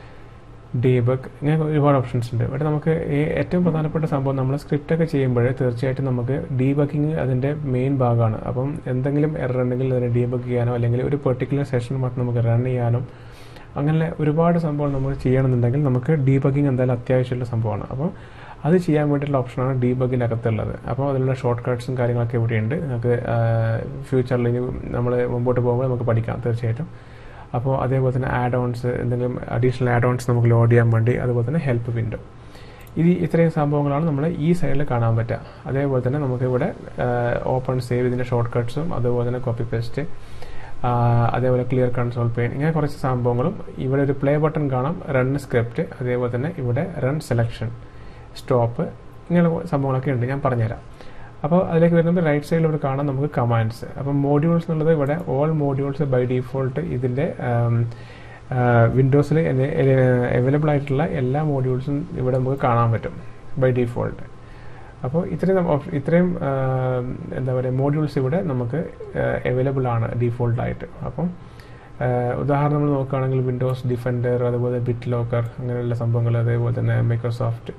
ഡീബഗ് ഇങ്ങനെ ഒരുപാട് ഓപ്ഷൻസ് ഉണ്ട് ഇവിടെ നമുക്ക് ഏറ്റവും പ്രധാനപ്പെട്ട സംഭവം നമ്മൾ സ്ക്രിപ്റ്റ് ഒക്കെ ചെയ്യുമ്പോൾ തീർച്ചയായിട്ടും നമുക്ക് ഡീബക്കിങ് അതിൻ്റെ മെയിൻ ഭാഗമാണ് അപ്പം എന്തെങ്കിലും എറർ ഉണ്ടെങ്കിൽ അതിനെ ഡീബഗ് ചെയ്യാനോ അല്ലെങ്കിൽ ഒരു പെർട്ടിക്കുലർ സെഷൻ മാത്രം നമുക്ക് റൺ ചെയ്യാനോ അങ്ങനെ ഒരുപാട് സംഭവം നമ്മൾ ചെയ്യണമെന്നുണ്ടെങ്കിൽ നമുക്ക് ഡീബഗിങ് എന്തായാലും അത്യാവശ്യമുള്ള സംഭവമാണ് അപ്പോൾ അത് ചെയ്യാൻ വേണ്ടിയിട്ടുള്ള ഓപ്ഷനാണ് ഡീബഗിനകത്തുള്ളത് അപ്പോൾ അതിലുള്ള ഷോർട്ട് കട്ട്സും കാര്യങ്ങളൊക്കെ ഇവിടെയുണ്ട് നമുക്ക് ഫ്യൂച്ചറിൽ ഇനി നമ്മൾ മുമ്പോട്ട് പോകുമ്പോൾ നമുക്ക് പഠിക്കാം തീർച്ചയായിട്ടും അപ്പോൾ അതേപോലെ തന്നെ ആഡ് ഓൺസ് എന്തെങ്കിലും അഡീഷണൽ ആഡ് ഓൺസ് നമുക്ക് ലോഡ് ചെയ്യാൻ വേണ്ടി അതുപോലെ തന്നെ ഹെൽപ്പ് വിൻഡോ ഇത് ഇത്രയും സംഭവങ്ങളാണ് നമ്മൾ ഈ സൈഡിൽ കാണാൻ പറ്റുക അതേപോലെ തന്നെ നമുക്ക് ഇവിടെ ഓപ്പൺ സേവ് ഇതിൻ്റെ ഷോർട്ട് കട്ട്സും അതുപോലെ തന്നെ കോപ്പി പേസ്റ്റ് അതേപോലെ ക്ലിയർ കൺസോൾ പെയിൻ ഇങ്ങനെ കുറച്ച് സംഭവങ്ങളും ഇവിടെ ഒരു പ്ലേ ബട്ടൺ കാണാം റൺ സ്ക്രിപ്റ്റ് അതേപോലെ തന്നെ ഇവിടെ റൺ സെലക്ഷൻ സ്റ്റോപ്പ് ഇങ്ങനെ സംഭവങ്ങളൊക്കെ ഉണ്ട് ഞാൻ പറഞ്ഞുതരാം അപ്പോൾ അതിലേക്ക് വരുമ്പോൾ റൈറ്റ് സൈഡിൽ ഇവിടെ കാണാം നമുക്ക് കമാൻഡ്സ് അപ്പം മോഡ്യൂൾസ് എന്നുള്ളത് ഇവിടെ ഓൾ മോഡ്യൂൾസ് ബൈ ഡീഫോൾട്ട് ഇതിൻ്റെ വിൻഡോസിൽ അവൈലബിൾ ആയിട്ടുള്ള എല്ലാ മോഡ്യൂൾസും ഇവിടെ നമുക്ക് കാണാൻ പറ്റും ബൈ ഡീഫോൾട്ട് അപ്പോൾ ഇത്രയും ഇത്രയും എന്താ പറയുക മോഡ്യൂൾസ് ഇവിടെ നമുക്ക് അവൈലബിൾ ആണ് ഡീഫോൾട്ടായിട്ട് അപ്പം ഉദാഹരണം നമ്മൾ നോക്കുകയാണെങ്കിൽ വിൻഡോസ് ഡിഫൻഡർ അതുപോലെ ബിറ്റ് ലോക്കർ അങ്ങനെയുള്ള സംഭവങ്ങൾ അതേപോലെ തന്നെ മൈക്രോസോഫ്റ്റ്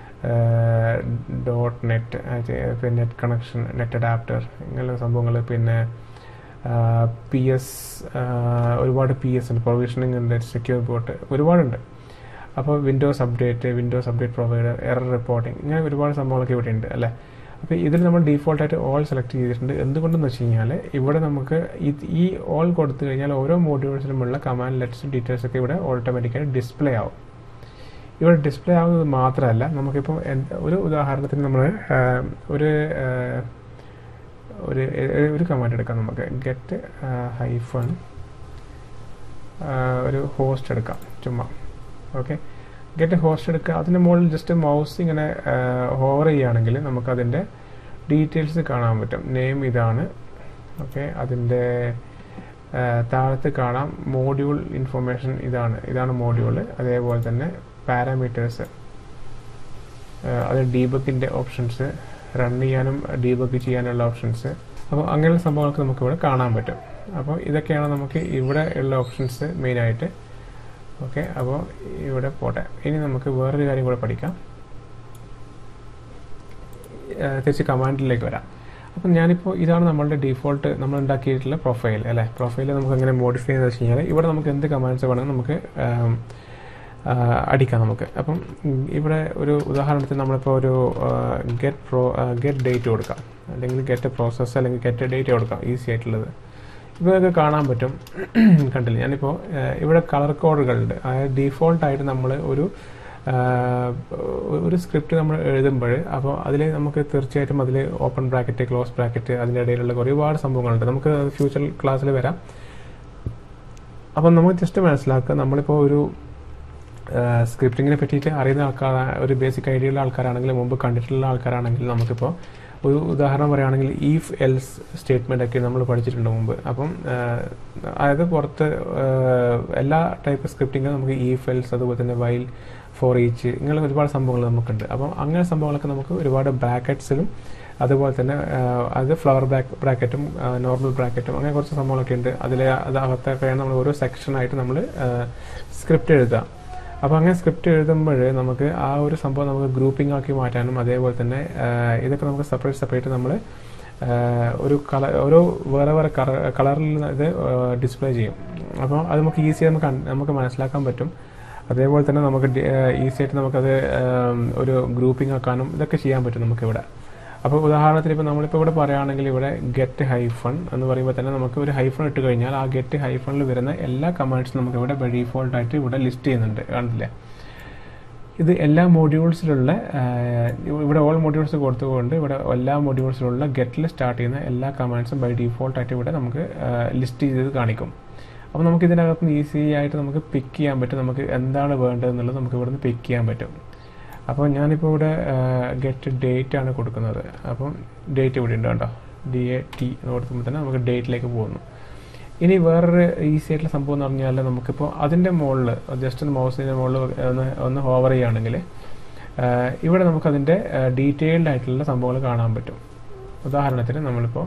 ഡോട്ട് നെറ്റ് പിന്നെ നെറ്റ് കണക്ഷൻ നെറ്റ് അഡാപ്റ്റർ ഇങ്ങനെയുള്ള സംഭവങ്ങൾ പിന്നെ പി എസ് ഒരുപാട് പി എസ് ഉണ്ട് പ്രൊവിഷനിങ് ഉണ്ട് സെക്യൂർ ബോട്ട് ഒരുപാടുണ്ട് അപ്പോൾ Windows update Windows update provider error reporting ഇങ്ങനെ ഒരുപാട് സംഭവങ്ങളൊക്കെ ഇവിടെ ഉണ്ട് അല്ലേ അപ്പോൾ ഇതിൽ നമ്മൾ ഡീഫോൾട്ടായിട്ട് ഓൾ സെലക്ട് ചെയ്തിട്ടുണ്ട് എന്തുകൊണ്ടെന്ന് വെച്ച് കഴിഞ്ഞാൽ ഇവിടെ നമുക്ക് ഈ ഓൾ കൊടുത്തു കഴിഞ്ഞാൽ ഓരോ മോഡ്യൂൾസിലുമുള്ള കമാൻഡ് ലെറ്റ്സ് ഡീറ്റെയിൽസ് ഒക്കെ ഇവിടെ ഓട്ടോമാറ്റിക്കായിട്ട് ഡിസ്പ്ലേ ആവും ഇവിടെ ഡിസ്പ്ലേ ആവുന്നത് മാത്രമല്ല നമുക്കിപ്പോൾ ഒരു ഉദാഹരണത്തിന് നമ്മൾ ഒരു ഒരു ഒരു കമാൻഡ് എടുക്കാം നമുക്ക് ഗെറ്റ് ഹൈഫൺ ഒരു ഹോസ്റ്റ് എടുക്കാം ചുമ്മാ ഓക്കെ ഗെറ്റ് ഹോസ്റ്റ് എടുക്കുക അതിൻ്റെ മുകളിൽ ജസ്റ്റ് മൗസ് ഇങ്ങനെ ഹോവർ ചെയ്യുകയാണെങ്കിൽ നമുക്കതിൻ്റെ ഡീറ്റെയിൽസ് കാണാൻ പറ്റും നെയിം ഇതാണ് ഓക്കെ അതിൻ്റെ താഴത്ത് കാണാം മോഡ്യൂൾ ഇൻഫർമേഷൻ ഇതാണ് ഇതാണ് മോഡ്യൂൾ അതേപോലെ തന്നെ പാരാമീറ്റേഴ്സ് അത് ഡീബക്കിൻ്റെ ഓപ്ഷൻസ് റൺ ചെയ്യാനും ഡീബക്ക് ചെയ്യാനുള്ള ഓപ്ഷൻസ് അപ്പോൾ അങ്ങനെയുള്ള സംഭവങ്ങളൊക്കെ നമുക്ക് ഇവിടെ കാണാൻ പറ്റും അപ്പോൾ ഇതൊക്കെയാണ് നമുക്ക് ഇവിടെ ഉള്ള ഓപ്ഷൻസ് മെയിനായിട്ട് ഓക്കെ അപ്പോൾ ഇവിടെ പോട്ടെ ഇനി നമുക്ക് വേറൊരു കാര്യം കൂടെ പഠിക്കാം തിരിച്ച് കമാൻഡിലേക്ക് വരാം അപ്പം ഞാനിപ്പോൾ ഇതാണ് നമ്മളുടെ ഡീഫോൾട്ട് നമ്മൾ ഉണ്ടാക്കിയിട്ടുള്ള പ്രൊഫൈൽ അല്ലേ പ്രൊഫൈൽ നമുക്ക് എങ്ങനെ മോഡിഫൈ ചെയ്യുന്നത് വെച്ച് കഴിഞ്ഞാൽ ഇവിടെ നമുക്ക് എന്ത് കമാൻഡ്സ് വേണമെങ്കിൽ നമുക്ക് അടിക്കാം നമുക്ക് അപ്പം ഇവിടെ ഒരു ഉദാഹരണത്തിന് നമ്മളിപ്പോൾ ഒരു ഗെറ്റ് പ്രോ ഗെറ്റ് ഡേറ്റ് കൊടുക്കാം അല്ലെങ്കിൽ ഗെറ്റ് പ്രോസസ്സ് അല്ലെങ്കിൽ ഗെറ്റ് ഡേറ്റ് കൊടുക്കാം ഈസി ആയിട്ടുള്ളത് ഇതൊക്കെ കാണാൻ പറ്റും കണ്ടില്ല ഞാനിപ്പോൾ ഇവിടെ കളർ കോഡുകളുണ്ട് അതായത് ഡീഫോൾട്ടായിട്ട് നമ്മൾ ഒരു ഒരു സ്ക്രിപ്റ്റ് നമ്മൾ എഴുതുമ്പോൾ അപ്പോൾ അതിൽ നമുക്ക് തീർച്ചയായിട്ടും അതിൽ ഓപ്പൺ ബ്രാക്കറ്റ് ക്ലോസ് ബ്രാക്കറ്റ് അതിൻ്റെ ഇടയിലുള്ള ഒരുപാട് സംഭവങ്ങളുണ്ട് നമുക്ക് ഫ്യൂച്ചർ ക്ലാസ്സിൽ വരാം അപ്പം നമുക്ക് ജസ്റ്റ് മനസ്സിലാക്കുക നമ്മളിപ്പോൾ ഒരു സ്ക്രിപ്റ്റിങ്ങിനെ പറ്റിയിട്ട് അറിയുന്ന ആൾക്കാർ ഒരു ബേസിക് ഐഡിയ ഉള്ള ആൾക്കാരാണെങ്കിൽ മുമ്പ് കണ്ടിട്ടുള്ള ആൾക്കാരാണെങ്കിൽ നമുക്കിപ്പോൾ ഒരു ഉദാഹരണം പറയുകയാണെങ്കിൽ ഈഫ് എൽസ് സ്റ്റേറ്റ്മെൻ്റ് ഒക്കെ നമ്മൾ പഠിച്ചിട്ടുണ്ട് മുമ്പ് അപ്പം അതായത് പുറത്ത് എല്ലാ ടൈപ്പ് സ്ക്രിപ്റ്റിങ്ങും നമുക്ക് ഈഫ് എൽസ് അതുപോലെ തന്നെ വൈൽ ഫോർ ഈച്ച് ഇങ്ങനെ ഒരുപാട് സംഭവങ്ങൾ നമുക്കുണ്ട് അപ്പം അങ്ങനെ സംഭവങ്ങളൊക്കെ നമുക്ക് ഒരുപാട് ബ്രാക്കറ്റ്സിലും അതുപോലെ തന്നെ അത് ഫ്ലവർ ബ്രാക്ക് ബ്രാക്കറ്റും നോർമൽ ബ്രാക്കറ്റും അങ്ങനെ കുറച്ച് സംഭവങ്ങളൊക്കെ ഉണ്ട് അതിൽ അത് അകത്തൊക്കെയാണ് നമ്മൾ ഓരോ സെക്ഷനായിട്ട് നമ്മൾ സ്ക്രിപ്റ്റ് എഴുതുക അപ്പോൾ അങ്ങനെ സ്ക്രിപ്റ്റ് എഴുതുമ്പോൾ നമുക്ക് ആ ഒരു സംഭവം നമുക്ക് ഗ്രൂപ്പിംഗ് ആക്കി മാറ്റാനും അതേപോലെ തന്നെ ഇതൊക്കെ നമുക്ക് സെപ്പറേറ്റ് സെപ്പറേറ്റ് നമ്മൾ ഒരു കളർ ഓരോ വേറെ വേറെ കളറിൽ ഇത് ഡിസ്പ്ലേ ചെയ്യും അപ്പോൾ അത് നമുക്ക് ഈസി നമുക്ക് നമുക്ക് മനസ്സിലാക്കാൻ പറ്റും അതേപോലെ തന്നെ നമുക്ക് ഈസി ആയിട്ട് നമുക്കത് ഒരു ഗ്രൂപ്പിംഗ് ആക്കാനും ഇതൊക്കെ ചെയ്യാൻ പറ്റും നമുക്കിവിടെ അപ്പോൾ ഉദാഹരണത്തിന് ഇപ്പോൾ നമ്മളിപ്പോൾ ഇവിടെ പറയുകയാണെങ്കിൽ ഇവിടെ ഗെറ്റ് ഹൈഫൺ എന്ന് പറയുമ്പോൾ തന്നെ നമുക്ക് ഒരു ഹൈഫൺ ഇട്ട് കഴിഞ്ഞാൽ ആ ഗെറ്റ് ഹൈഫണിൽ വരുന്ന എല്ലാ കമാൻഡ്സും നമുക്ക് ഇവിടെ ബൈ ഡീഫോൾട്ട് ആയിട്ട് ഇവിടെ ലിസ്റ്റ് ചെയ്യുന്നുണ്ട് കണ്ടില്ലേ ഇത് എല്ലാ മോഡ്യൂൾസിലുള്ള ഇവിടെ ഓൾ മോഡ്യൂൾസ് കൊടുത്തുകൊണ്ട് ഇവിടെ എല്ലാ മോഡ്യൂൾസിലുള്ള ഗെറ്റിൽ സ്റ്റാർട്ട് ചെയ്യുന്ന എല്ലാ കമാൻഡ്സും ബൈ ഡീഫോൾട്ട് ആയിട്ട് ഇവിടെ നമുക്ക് ലിസ്റ്റ് ചെയ്ത് കാണിക്കും അപ്പോൾ നമുക്ക് ഇതിനകത്ത് നിന്ന് ഈസി ആയിട്ട് നമുക്ക് പിക്ക് ചെയ്യാൻ പറ്റും നമുക്ക് എന്താണ് വേണ്ടതെന്നുള്ളത് നമുക്ക് ഇവിടെ നിന്ന് പിക്ക് ചെയ്യാൻ പറ്റും അപ്പോൾ ഞാനിപ്പോൾ ഇവിടെ ഗെറ്റ് ഡേറ്റ് ആണ് കൊടുക്കുന്നത് അപ്പം ഡേറ്റ് ഇവിടെ ഉണ്ട് കേട്ടോ ഡി എ ടി എന്ന് കൊടുക്കുമ്പോൾ തന്നെ നമുക്ക് ഡേറ്റിലേക്ക് പോകുന്നു ഇനി വേറൊരു ഈസി ആയിട്ടുള്ള സംഭവം എന്ന് പറഞ്ഞാൽ നമുക്കിപ്പോൾ അതിൻ്റെ മുകളിൽ ജസ്റ്റ് ഒന്ന് മൗസിൻ്റെ മുകളിൽ ഒന്ന് ഒന്ന് ഹോവർ ചെയ്യുകയാണെങ്കിൽ ഇവിടെ നമുക്കതിൻ്റെ ഡീറ്റെയിൽഡ് ആയിട്ടുള്ള സംഭവങ്ങൾ കാണാൻ പറ്റും ഉദാഹരണത്തിന് നമ്മളിപ്പോൾ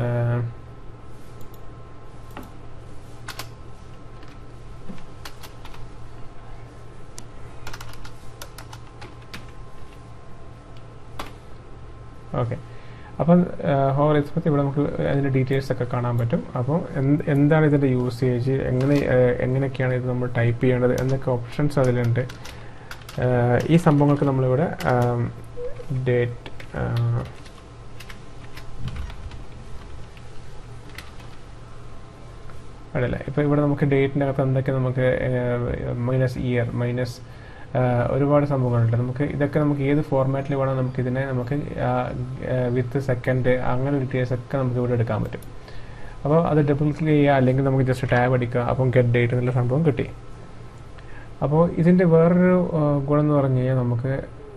ഓക്കെ അപ്പം ഹോവർ എക്സ്പെക്ട് ഇവിടെ നമുക്ക് അതിൻ്റെ ഡീറ്റെയിൽസ് ഒക്കെ കാണാൻ പറ്റും അപ്പോൾ എന്താണ് ഇതിൻ്റെ യൂസേജ് എങ്ങനെ എങ്ങനെയൊക്കെയാണ് ഇത് നമ്മൾ ടൈപ്പ് ചെയ്യേണ്ടത് എന്നൊക്കെ ഓപ്ഷൻസ് അതിലുണ്ട് ഈ സംഭവങ്ങൾക്ക് നമ്മളിവിടെ ഡേറ്റ് അല്ലല്ല ഇപ്പോൾ ഇവിടെ നമുക്ക് ഡേറ്റിൻ്റെ അകത്ത് എന്തൊക്കെ നമുക്ക് മൈനസ് ഇയർ മൈനസ് ഒരുപാട് സംഭവങ്ങളുണ്ട് നമുക്ക് ഇതൊക്കെ നമുക്ക് ഏത് ഫോർമാറ്റിൽ വേണം നമുക്ക് ഇതിനെ നമുക്ക് വിത്ത് സെക്കൻഡ് അങ്ങനെ ഡീറ്റെയിൽസ് ഒക്കെ നമുക്ക് ഇവിടെ എടുക്കാൻ പറ്റും അപ്പോൾ അത് ഡബിൾ ക്ലിക്ക് ചെയ്യുക അല്ലെങ്കിൽ നമുക്ക് ജസ്റ്റ് ടാബ് അടിക്കുക അപ്പം ഗെറ്റ് ഡേറ്റ് എന്നുള്ള സംഭവം കിട്ടി അപ്പോൾ ഇതിൻ്റെ വേറൊരു ഗുണം എന്ന് പറഞ്ഞു കഴിഞ്ഞാൽ നമുക്ക്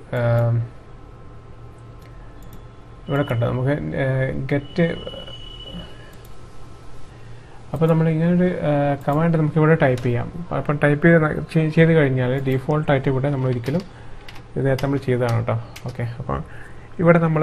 ഇവിടെ കണ്ടോ നമുക്ക് ഗെറ്റ് അപ്പോൾ നമ്മൾ ഇങ്ങനൊരു കമാൻഡ് നമുക്ക് ഇവിടെ ടൈപ്പ് ചെയ്യാം അപ്പം ടൈപ്പ് ചെയ്ത് ചെയ്ത് കഴിഞ്ഞാൽ ഡീഫോൾട്ടായിട്ട് ഇവിടെ നമ്മൾ ഒരിക്കലും ഇത് നേരത്തെ നമ്മൾ ചെയ്തതാണ് കേട്ടോ ഓക്കെ അപ്പം ഇവിടെ നമ്മൾ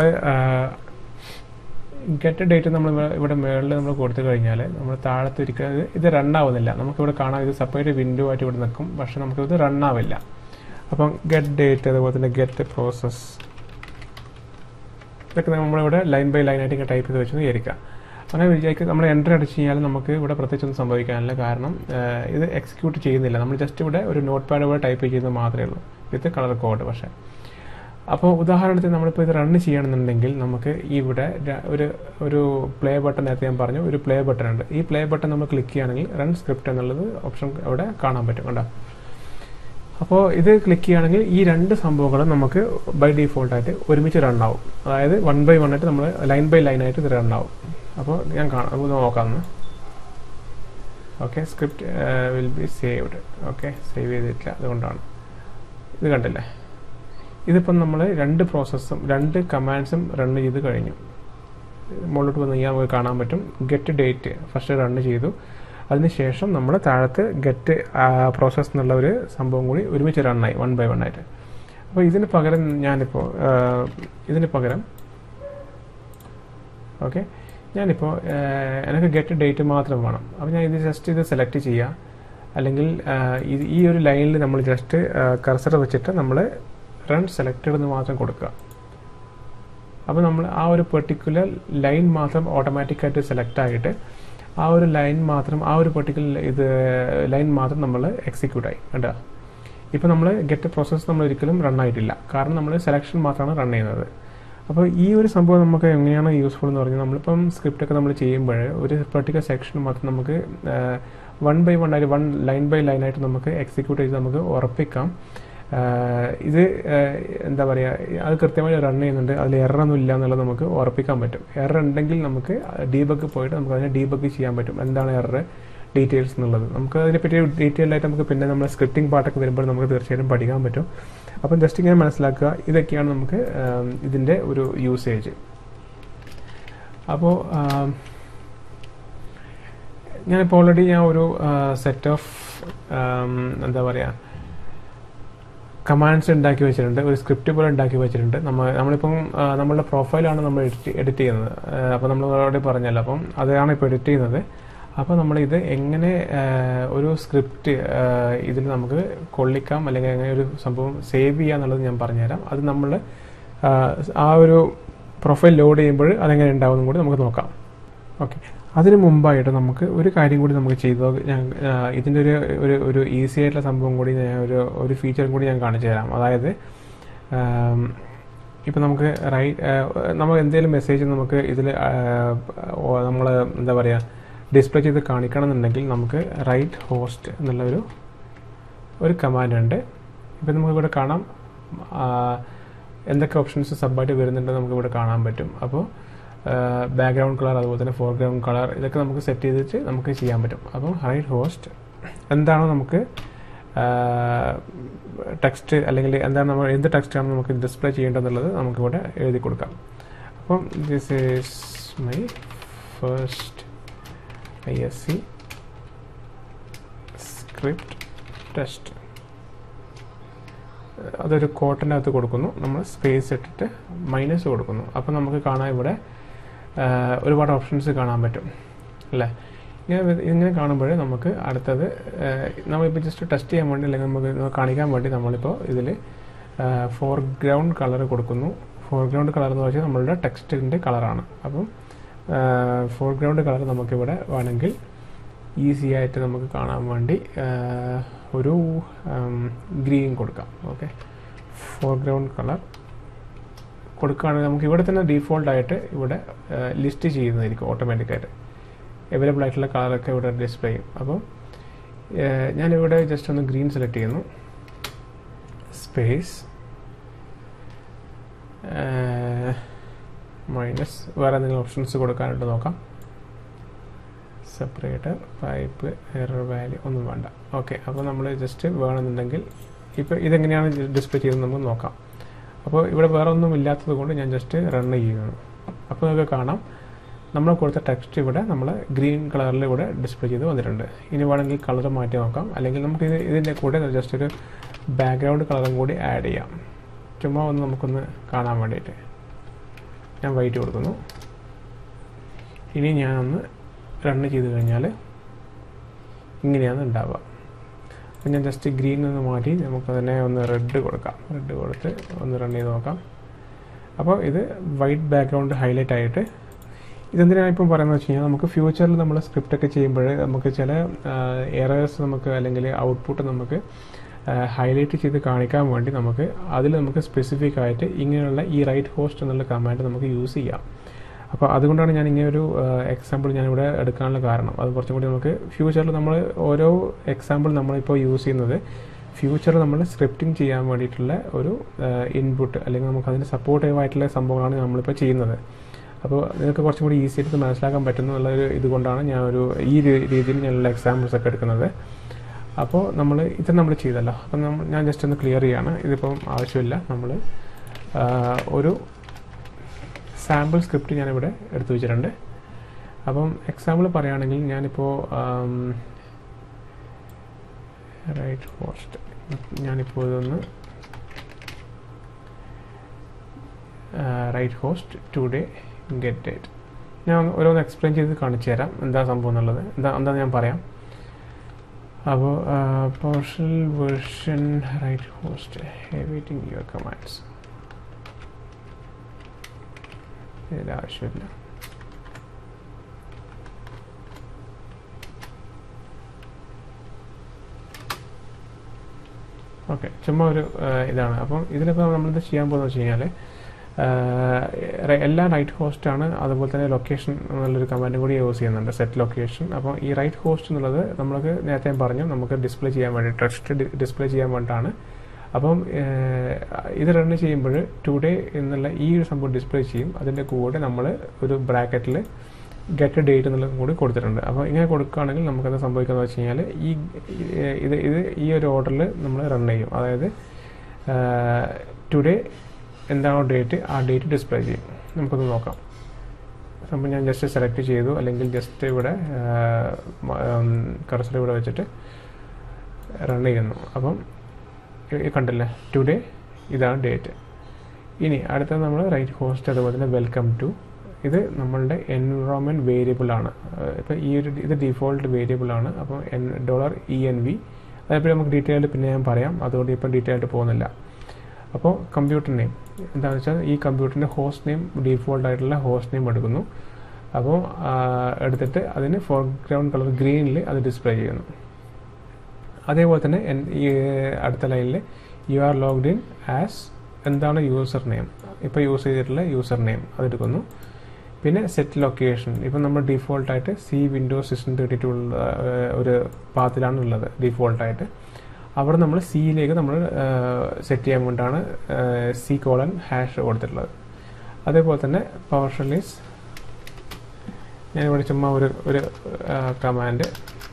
ഗെറ്റ് ഡേറ്റ് നമ്മൾ ഇവിടെ മുകളിൽ നമ്മൾ കൊടുത്തു കഴിഞ്ഞാൽ നമ്മൾ താഴത്ത് ഒരിക്കലും ഇത് റൺ ആവുന്നില്ല നമുക്കിവിടെ കാണാം ഇത് സെപ്പറേറ്റ് വിൻഡോ ആയിട്ട് ഇവിടെ നിൽക്കും പക്ഷെ നമുക്കിത് റൺ ആവില്ല അപ്പം ഗെറ്റ് ഡേറ്റ് അതുപോലെ തന്നെ ഗെറ്റ് പ്രോസസ് ഇതൊക്കെ നമ്മളിവിടെ ലൈൻ ബൈ ലൈൻ ആയിട്ട് ഇങ്ങനെ ടൈപ്പ് ചെയ്ത് വെച്ച് വിചാരിക്കുക അങ്ങനെ വിചാരിക്കുക നമ്മൾ എൻ്റർ അടിച്ച് കഴിഞ്ഞാൽ നമുക്ക് ഇവിടെ പ്രത്യേകിച്ചൊന്നും സംഭവിക്കാനില്ല കാരണം ഇത് എക്സിക്യൂട്ട് ചെയ്യുന്നില്ല നമ്മൾ ജസ്റ്റ് ഇവിടെ ഒരു നോട്ട് പാഡ് ഇവിടെ ടൈപ്പ് ചെയ്യുന്നത് മാത്രമേ ഉള്ളൂ വിത്ത് കളർ കോഡ് പക്ഷേ അപ്പോൾ ഉദാഹരണത്തിന് നമ്മളിപ്പോൾ ഇത് റൺ ചെയ്യണമെന്നുണ്ടെങ്കിൽ നമുക്ക് ഇവിടെ ഒരു ഒരു പ്ലേ ബട്ടൺ നേരത്തെ ഞാൻ പറഞ്ഞു ഒരു പ്ലേ ബട്ടൺ ഉണ്ട് ഈ പ്ലേ ബട്ടൺ നമ്മൾ ക്ലിക്ക് ചെയ്യുകയാണെങ്കിൽ റൺ സ്ക്രിപ്റ്റ് എന്നുള്ളത് ഓപ്ഷൻ അവിടെ കാണാൻ പറ്റും കണ്ടോ അപ്പോൾ ഇത് ക്ലിക്ക് ചെയ്യുകയാണെങ്കിൽ ഈ രണ്ട് സംഭവങ്ങളും നമുക്ക് ബൈ ഡീഫോൾട്ടായിട്ട് ഒരുമിച്ച് റൺ ആവും അതായത് വൺ ബൈ വൺ ആയിട്ട് നമ്മൾ ലൈൻ ബൈ ലൈൻ ആയിട്ട് ഇത് റൺ ആവും അപ്പോൾ ഞാൻ കാണാം നമുക്ക് നോക്കാമെന്ന് okay script will be saved okay save ചെയ്തിട്ടില്ല അതുകൊണ്ടാണ് ഇത് കണ്ടില്ലേ ഇതിപ്പം നമ്മൾ രണ്ട് പ്രോസസ്സും രണ്ട് കമാൻഡ്സും റൺ ചെയ്ത് കഴിഞ്ഞു മുകളിലോട്ട് വന്ന് കഴിഞ്ഞാൽ നമുക്ക് കാണാൻ പറ്റും ഗെറ്റ് ഡേറ്റ് ഫസ്റ്റ് റൺ ചെയ്തു അതിനുശേഷം നമ്മൾ താഴത്ത് ഗെറ്റ് പ്രോസസ്സ് എന്നുള്ള ഒരു സംഭവം കൂടി ഒരുമിച്ച് റണ്ണായി വൺ ബൈ വൺ ആയിട്ട് അപ്പോൾ ഇതിന് പകരം ഞാനിപ്പോൾ ഇതിന് പകരം ഓക്കെ ഞാനിപ്പോൾ എനിക്ക് ഗെറ്റ് ഡേറ്റ് മാത്രം വേണം അപ്പോൾ ഞാൻ ഇത് ജസ്റ്റ് ഇത് സെലക്ട് ചെയ്യുക അല്ലെങ്കിൽ ഇത് ഈ ഒരു ലൈനിൽ നമ്മൾ ജസ്റ്റ് കർസർ വെച്ചിട്ട് നമ്മൾ റൺ സെലക്റ്റഡ് എന്ന് മാത്രം കൊടുക്കുക അപ്പോൾ നമ്മൾ ആ ഒരു പെർട്ടിക്കുലർ ലൈൻ മാത്രം ഓട്ടോമാറ്റിക്കായിട്ട് സെലക്ട് ആയിട്ട് ആ ഒരു ലൈൻ മാത്രം ആ ഒരു പെർട്ടിക്കുലർ ഇത് ലൈൻ മാത്രം നമ്മൾ എക്സിക്യൂട്ട് ആയി കേട്ടോ ഇപ്പോൾ നമ്മൾ ഗെറ്റ് പ്രോസസ്സ് നമ്മൾ ഒരിക്കലും റൺ ആയിട്ടില്ല കാരണം നമ്മൾ സെലക്ഷൻ മാത്രമാണ് റൺ ചെയ്യുന്നത് അപ്പോൾ ഈ ഒരു സംഭവം നമുക്ക് എങ്ങനെയാണ് യൂസ്ഫുൾ എന്ന് പറഞ്ഞാൽ നമ്മളിപ്പം സ്ക്രിപ്റ്റ് ഒക്കെ നമ്മൾ ചെയ്യുമ്പോൾ ഒരു പെർട്ടിക്കുലർ സെക്ഷൻ മാത്രം നമുക്ക് വൺ ബൈ വൺ ആയിട്ട് വൺ ലൈൻ ബൈ ലൈൻ ആയിട്ട് നമുക്ക് എക്സിക്യൂട്ട് ചെയ്ത് നമുക്ക് ഉറപ്പിക്കാം ഇത് എന്താ പറയുക അത് കൃത്യമായി റൺ ചെയ്യുന്നുണ്ട് അതിൽ എററൊന്നും ഇല്ല എന്നുള്ളത് നമുക്ക് ഉറപ്പിക്കാൻ പറ്റും എറർ ഉണ്ടെങ്കിൽ നമുക്ക് ഡീബഗ് പോയിട്ട് നമുക്ക് അതിനെ ഡീബഗ് ചെയ്യാൻ പറ്റും എന്താണ് എറർ ഡീറ്റെയിൽസ് എന്നുള്ളത് നമുക്ക് അതിനെപ്പറ്റി ഡീറ്റെയിൽ ആയിട്ട് നമുക്ക് പിന്നെ നമ്മുടെ സ്ക്രിപ്റ്റിംഗ് പാർട്ടൊക്കെ വരുമ്പോൾ നമുക്ക് തീർച്ചയായിട്ടും പഠിക്കാൻ പറ്റും അപ്പം ജസ്റ്റ് ഇങ്ങനെ മനസ്സിലാക്കുക ഇതൊക്കെയാണ് നമുക്ക് ഇതിൻ്റെ ഒരു യൂസേജ് അപ്പോൾ ഞാനിപ്പോൾ ഓൾറെഡി ഞാൻ ഒരു സെറ്റ് ഓഫ് എന്താ പറയുക കമാൻഡ്സ് ഉണ്ടാക്കി വെച്ചിട്ടുണ്ട് ഒരു സ്ക്രിപ്റ്റ് പോലെ ഉണ്ടാക്കി വെച്ചിട്ടുണ്ട് നമ്മൾ നമ്മളിപ്പം നമ്മളുടെ പ്രൊഫൈലാണ് നമ്മൾ എഡിറ്റ് എഡിറ്റ് ചെയ്യുന്നത് അപ്പോൾ നമ്മൾ ഓൾറെഡി പറഞ്ഞല്ലോ അപ്പം അതാണ് ഇപ്പോൾ എഡിറ്റ് ചെയ്യുന്നത് അപ്പോൾ നമ്മൾ ഇത് എങ്ങനെ ഒരു സ്ക്രിപ്റ്റ് ഇതിൽ നമുക്ക് കൊള്ളിക്കാം അല്ലെങ്കിൽ എങ്ങനെ ഒരു സംഭവം സേവ് ചെയ്യുക എന്നുള്ളത് ഞാൻ പറഞ്ഞുതരാം അത് നമ്മൾ ആ ഒരു പ്രൊഫൈൽ ലോഡ് ചെയ്യുമ്പോൾ അതെങ്ങനെ ഉണ്ടാവും കൂടി നമുക്ക് നോക്കാം ഓക്കെ അതിന് മുമ്പായിട്ട് നമുക്ക് ഒരു കാര്യം കൂടി നമുക്ക് ചെയ്തു ഞാൻ ഇതിൻ്റെ ഒരു ഒരു ഒരു ഈസി ആയിട്ടുള്ള സംഭവം കൂടി ഞാൻ ഒരു ഒരു ഫീച്ചറും കൂടി ഞാൻ കാണിച്ചു തരാം അതായത് ഇപ്പം നമുക്ക് റൈറ്റ് നമ്മൾ എന്തെങ്കിലും മെസ്സേജ് നമുക്ക് ഇതിൽ നമ്മൾ എന്താ പറയുക ഡിസ്പ്ലേ ചെയ്ത് കാണിക്കണം എന്നുണ്ടെങ്കിൽ നമുക്ക് റൈറ്റ് ഹോസ്റ്റ് എന്നുള്ള ഒരു ഒരു കമാൻഡ് ഉണ്ട് ഇപ്പം നമുക്ക് ഇവിടെ കാണാം എന്തൊക്കെ ഓപ്ഷൻസ് സബ്ബായിട്ട് വരുന്നുണ്ട് നമുക്ക് ഇവിടെ കാണാൻ പറ്റും അപ്പോൾ ബാക്ക്ഗ്രൗണ്ട് കളർ അതുപോലെ തന്നെ ഫോർഗ്രൗണ്ട് കളർ ഇതൊക്കെ നമുക്ക് സെറ്റ് ചെയ്തിട്ട് നമുക്ക് ചെയ്യാൻ പറ്റും അപ്പം റൈറ്റ് ഹോസ്റ്റ് എന്താണോ നമുക്ക് ടെക്സ്റ്റ് അല്ലെങ്കിൽ എന്താണ് നമ്മൾ എന്ത് ടെക്സ്റ്റാണ് നമുക്ക് ഡിസ്പ്ലേ ചെയ്യേണ്ടതെന്നുള്ളത് നമുക്കിവിടെ എഴുതി കൊടുക്കാം അപ്പം this is my first I S C script test അതൊരു കോട്ടൻ്റെ അകത്ത് കൊടുക്കുന്നു നമ്മൾ സ്പേസ് ഇട്ടിട്ട് മൈനസ് കൊടുക്കുന്നു അപ്പോൾ നമുക്ക് കാണാൻ ഇവിടെ ഒരുപാട് ഓപ്ഷൻസ് കാണാൻ പറ്റും അല്ലേ ഇങ്ങനെ ഇങ്ങനെ കാണുമ്പോൾ നമുക്ക് അടുത്തത് നമ്മളിപ്പോൾ ജസ്റ്റ് ടെസ്റ്റ് ചെയ്യാൻ വേണ്ടി അല്ലെങ്കിൽ നമുക്ക് കാണിക്കാൻ വേണ്ടി നമ്മളിപ്പോൾ ഇതിൽ ഫോർഗ്രൗണ്ട് കളർ കൊടുക്കുന്നു ഫോർഗ്രൗണ്ട് കളർ എന്ന് വെച്ചാൽ നമ്മളുടെ ടെക്സ്റ്റിൻ്റെ കളറാണ് അപ്പം ഫോർഗ്രൗണ്ട് കളർ നമുക്കിവിടെ വേണമെങ്കിൽ ഈസി ആയിട്ട് നമുക്ക് കാണാൻ വേണ്ടി ഒരു ഗ്രീൻ കൊടുക്കാം ഓക്കെ ഫോർഗ്രൗണ്ട് കളർ കൊടുക്കുകയാണെങ്കിൽ നമുക്ക് ഇവിടെ തന്നെ ഡീഫോൾട്ട് ആയിട്ട് ഇവിടെ ലിസ്റ്റ് ചെയ്യുന്നതായിരിക്കും ഓട്ടോമാറ്റിക്കായിട്ട് അവൈലബിൾ ആയിട്ടുള്ള കളറൊക്കെ ഇവിടെ ഡിസ്പ്ലേ ചെയ്യും അപ്പോൾ ഞാനിവിടെ ജസ്റ്റ് ഒന്ന് ഗ്രീൻ സെലക്ട് ചെയ്യുന്നു സ്പേസ് മൈനസ് വേറെ എന്തെങ്കിലും ഓപ്ഷൻസ് കൊടുക്കാനായിട്ട് നോക്കാം സെപ്പറേറ്റർ പൈപ്പ് എറർ വാല്യൂ ഒന്നും വേണ്ട ഓക്കെ അപ്പോൾ നമ്മൾ ജസ്റ്റ് വേണമെന്നുണ്ടെങ്കിൽ ഇപ്പോൾ ഇതെങ്ങനെയാണ് ഡിസ്പ്ലേ ചെയ്തത് നമുക്ക് നോക്കാം അപ്പോൾ ഇവിടെ വേറെ ഒന്നും ഇല്ലാത്തത് കൊണ്ട് ഞാൻ ജസ്റ്റ് റൺ ചെയ്യുകയാണ് അപ്പോൾ നിങ്ങൾക്ക് കാണാം നമ്മൾ കൊടുത്ത ടെക്സ്റ്റ് ഇവിടെ നമ്മൾ ഗ്രീൻ കളറിൽ ഇവിടെ ഡിസ്പ്ലേ ചെയ്ത് വന്നിട്ടുണ്ട് ഇനി വേണമെങ്കിൽ കളർ മാറ്റി നോക്കാം അല്ലെങ്കിൽ നമുക്ക് ഇത് ഇതിൻ്റെ കൂടെ ജസ്റ്റ് ഒരു ബാക്ക്ഗ്രൗണ്ട് കളറും കൂടി ആഡ് ചെയ്യാം ചുമ്മാ ഒന്ന് നമുക്കൊന്ന് കാണാൻ വേണ്ടിയിട്ട് ഞാൻ വൈറ്റ് കൊടുക്കുന്നു ഇനി ഞാനൊന്ന് റൺ ചെയ്ത് കഴിഞ്ഞാൽ ഇങ്ങനെയാണ് ഉണ്ടാവുക അപ്പം ഞാൻ ജസ്റ്റ് ഗ്രീൻ ഒന്ന് മാറ്റി നമുക്ക് തന്നെ ഒന്ന് റെഡ് കൊടുക്കാം റെഡ് കൊടുത്ത് ഒന്ന് റൺ ചെയ്ത് നോക്കാം അപ്പോൾ ഇത് വൈറ്റ് ബാക്ക്ഗ്രൗണ്ട് ഹൈലൈറ്റ് ആയിട്ട് ഇതെന്തിനാണ് ഇപ്പം പറയുന്നത് വെച്ച് കഴിഞ്ഞാൽ നമുക്ക് ഫ്യൂച്ചറിൽ നമ്മൾ സ്ക്രിപ്റ്റ് ഒക്കെ ചെയ്യുമ്പോൾ നമുക്ക് ചില എറേഴ്സ് നമുക്ക് അല്ലെങ്കിൽ ഔട്ട്പുട്ട് നമുക്ക് ഹൈലൈറ്റ് ചെയ്ത് കാണിക്കാൻ വേണ്ടി നമുക്ക് അതിൽ നമുക്ക് സ്പെസിഫിക് ആയിട്ട് ഇങ്ങനെയുള്ള ഈ റൈറ്റ് ഹോസ്റ്റ് എന്നുള്ള കമാൻഡ് നമുക്ക് യൂസ് ചെയ്യാം അപ്പോൾ അതുകൊണ്ടാണ് ഞാൻ ഇങ്ങനെ ഒരു എക്സാമ്പിൾ ഞാനിവിടെ എടുക്കാനുള്ള കാരണം അത് കുറച്ചും കൂടി നമുക്ക് ഫ്യൂച്ചറിൽ നമ്മൾ ഓരോ എക്സാമ്പിൾ നമ്മളിപ്പോൾ യൂസ് ചെയ്യുന്നത് ഫ്യൂച്ചറിൽ നമ്മൾ സ്ക്രിപ്റ്റിംഗ് ചെയ്യാൻ വേണ്ടിയിട്ടുള്ള ഒരു ഇൻപുട്ട് അല്ലെങ്കിൽ നമുക്ക് അതിന് സപ്പോർട്ടീവ് ആയിട്ടുള്ള സംഭവങ്ങളാണ് നമ്മളിപ്പോൾ ചെയ്യുന്നത് അപ്പോൾ നിങ്ങൾക്ക് കുറച്ചും കൂടി ഈസി ആയിട്ട് മനസ്സിലാക്കാൻ പറ്റുന്നു എന്നുള്ള ഒരു ഇതുകൊണ്ടാണ് ഞാൻ ഒരു ഈ രീതിയിൽ ഞാനുള്ള എക്സാമ്പിൾസ് ഒക്കെ എടുക്കുന്നത് അപ്പോൾ നമ്മൾ ഇത് നമ്മൾ ചെയ്തല്ലോ അപ്പം നമ്മൾ ഞാൻ ജസ്റ്റ് ഒന്ന് ക്ലിയർ ചെയ്യാണ് ഇതിപ്പം ആവശ്യമില്ല നമ്മൾ ഒരു സാമ്പിൾ സ്ക്രിപ്റ്റ് ഞാനിവിടെ എടുത്തു വെച്ചിട്ടുണ്ട് അപ്പം എക്സാമ്പിൾ പറയുകയാണെങ്കിൽ ഞാനിപ്പോൾ റൈറ്റ് ഹോസ്റ്റ് ഞാനിപ്പോൾ ഇതൊന്ന് write host today get date ഞാൻ ഓരോന്ന് എക്സ്പ്ലെയിൻ ചെയ്ത് കാണിച്ചു തരാം എന്താ സംഭവം എന്നുള്ളത് എന്താ എന്താ ഞാൻ പറയാം അപ്പോൾ PowerShell version write host waiting your commands ഇതിൽ ആവശ്യമില്ല ഓക്കെ ചുമ്മാ ഒരു ഇതാണ് അപ്പം ഇതിലിപ്പോൾ നമ്മളിത് ചെയ്യാൻ പോകുന്നത് വെച്ച് കഴിഞ്ഞാൽ എല്ലാ റൈറ്റ് ഹോസ്റ്റ് ആണ് അതുപോലെ തന്നെ ലൊക്കേഷൻ എന്നുള്ളൊരു കമാൻഡും കൂടി യൂസ് ചെയ്യുന്നുണ്ട് സെറ്റ് ലൊക്കേഷൻ അപ്പോൾ ഈ റൈറ്റ് ഹോസ്റ്റ് എന്നുള്ളത് നമുക്ക് നേരത്തെ പറഞ്ഞു നമുക്ക് ഡിസ്പ്ലേ ചെയ്യാൻ വേണ്ടി ടെക്സ്റ്റ് ഡിസ്പ്ലേ ചെയ്യാൻ വേണ്ടിയിട്ടാണ് അപ്പം ഇത് റൺ ചെയ്യുമ്പോൾ ടുഡേ എന്നുള്ള ഈ ഒരു സംഭവം ഡിസ്പ്ലേ ചെയ്യും അതിൻ്റെ കൂടെ നമ്മൾ ഒരു ബ്രാക്കറ്റിൽ ഗെറ്റ് ഡേറ്റ് എന്നുള്ളത് കൂടി കൊടുത്തിട്ടുണ്ട് അപ്പോൾ ഇങ്ങനെ കൊടുക്കുകയാണെങ്കിൽ നമുക്കത് സംഭവിക്കുന്നത് വെച്ച് കഴിഞ്ഞാൽ ഈ ഇത് ഇത് ഈ ഒരു ഓർഡറിൽ നമ്മൾ റൺ ചെയ്യും അതായത് ടുഡേ എന്താണോ ഡേറ്റ് ആ ഡേറ്റ് ഡിസ്പ്ലേ ചെയ്യും നമുക്കത് നോക്കാം സംഭവം ഞാൻ ജസ്റ്റ് സെലക്ട് ചെയ്തു അല്ലെങ്കിൽ ജസ്റ്റ് ഇവിടെ കർസർ ഇവിടെ വെച്ചിട്ട് റൺ ചെയ്യുന്നു അപ്പം കണ്ടില്ലേ ടുഡേ ഇതാണ് ഡേറ്റ് ഇനി അടുത്തത് നമ്മൾ റൈറ്റ് ഹോസ്റ്റ് അതുപോലെ തന്നെ വെൽക്കം ടു ഇത് നമ്മളുടെ എൻവറോൺമെൻറ്റ് വേരിയബിൾ ആണ് ഇപ്പോൾ ഈ ഒരു ഇത് ഡിഫോൾട്ട് വേരിയബിൾ ആണ് അപ്പോൾ N dollar E N V അതേപോലെ നമുക്ക് ഡീറ്റെയിൽഡ് പിന്നെ ഞാൻ പറയാം അതുകൊണ്ട് ഇപ്പം ഡീറ്റെയിൽ ആയിട്ട് പോകുന്നില്ല അപ്പോൾ കമ്പ്യൂട്ടർ നെയിം എന്താണെന്ന് വെച്ചാൽ ഈ കമ്പ്യൂട്ടറിൻ്റെ ഹോസ്റ്റ് നെയിം ഡീഫോൾട്ട് ആയിട്ടുള്ള ഹോസ്റ്റ് നെയിം എടുക്കുന്നു അപ്പോൾ എടുത്തിട്ട് അതിന് ഫോർഗ്രൗണ്ട് കളർ ഗ്രീനിൽ അത് ഡിസ്പ്ലേ ചെയ്യുന്നു അതേപോലെ തന്നെ ഈ അടുത്ത ലൈനിൽ you are logged in as എന്താണ് യൂസർ നെയിം ഇപ്പോൾ യൂസ് ചെയ്തിട്ടുള്ള യൂസർ നെയിം അതെടുക്കുന്നു പിന്നെ സെറ്റ് ലൊക്കേഷൻ ഇപ്പം നമ്മൾ ഡീഫോൾട്ടായിട്ട് C Windows system thirty two ഒരു പാത്തിലാണ് ഉള്ളത് ഡീഫോൾട്ടായിട്ട് അവിടെ നമ്മൾ സിയിലേക്ക് നമ്മൾ സെറ്റ് ചെയ്യാൻ വേണ്ടിയിട്ടാണ് സി കോളൻ ഹാഷ് കൊടുത്തിട്ടുള്ളത് അതേപോലെ തന്നെ പവർ ഷെല്ലീസ് ഞാനിവിടെ ചുമ്മാ ഒരു ഒരു command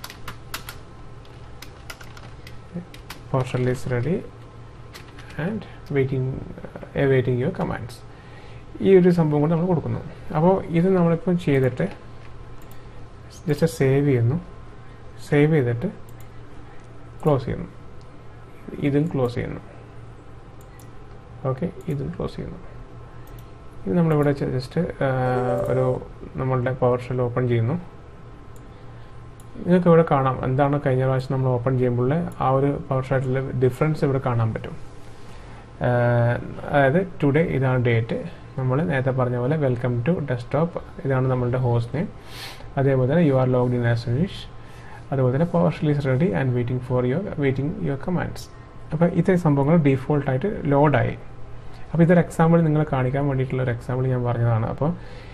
power shell is ready and waiting waiting your commands ഈ ഒരു സംഭവം കൊണ്ട് നമ്മൾ കൊടുക്കുന്നു അപ്പോൾ ഇത് നമ്മളിപ്പം ചെയ്തിട്ട് ജസ്റ്റ് സേവ് ചെയ്യുന്നു സേവ് ചെയ്തിട്ട് ക്ലോസ് ചെയ്യുന്നു ഇതും ക്ലോസ് ചെയ്യുന്നു ഓക്കെ ഇതും ക്ലോസ് ചെയ്യുന്നു ഇത് നമ്മളിവിടെ ജസ്റ്റ് ഒരു നമ്മളുടെ പവർ ഷെൽ ഓപ്പൺ ചെയ്യുന്നു നിങ്ങൾക്ക് ഇവിടെ കാണാം എന്താണ് കഴിഞ്ഞ പ്രാവശ്യം നമ്മൾ ഓപ്പൺ ചെയ്യുമ്പോൾ ആ ഒരു പവർ ഷെല്ലിൽ ഡിഫറൻസ് ഇവിടെ കാണാൻ പറ്റും അതായത് ടുഡേ ഇതാണ് ഡേറ്റ് നമ്മൾ നേരത്തെ പറഞ്ഞ പോലെ വെൽക്കം ടു ഡെസ്ക്ടോപ്പ് ഇതാണ് നമ്മളുടെ ഹോസ്റ്റ് നെയിം അതേപോലെ തന്നെ you are logged in as finish അതുപോലെ തന്നെ PowerShell is ready and waiting for your waiting your commands അപ്പോൾ ഇത്രയും സംഭവങ്ങൾ ഡീഫോൾട്ടായിട്ട് ലോഡായി അപ്പോൾ ഇതൊരു എക്സാമ്പിൾ നിങ്ങളെ കാണിക്കാൻ വേണ്ടിയിട്ടുള്ള ഒരു എക്സാമ്പിൾ ഞാൻ പറഞ്ഞതാണ് അപ്പോൾ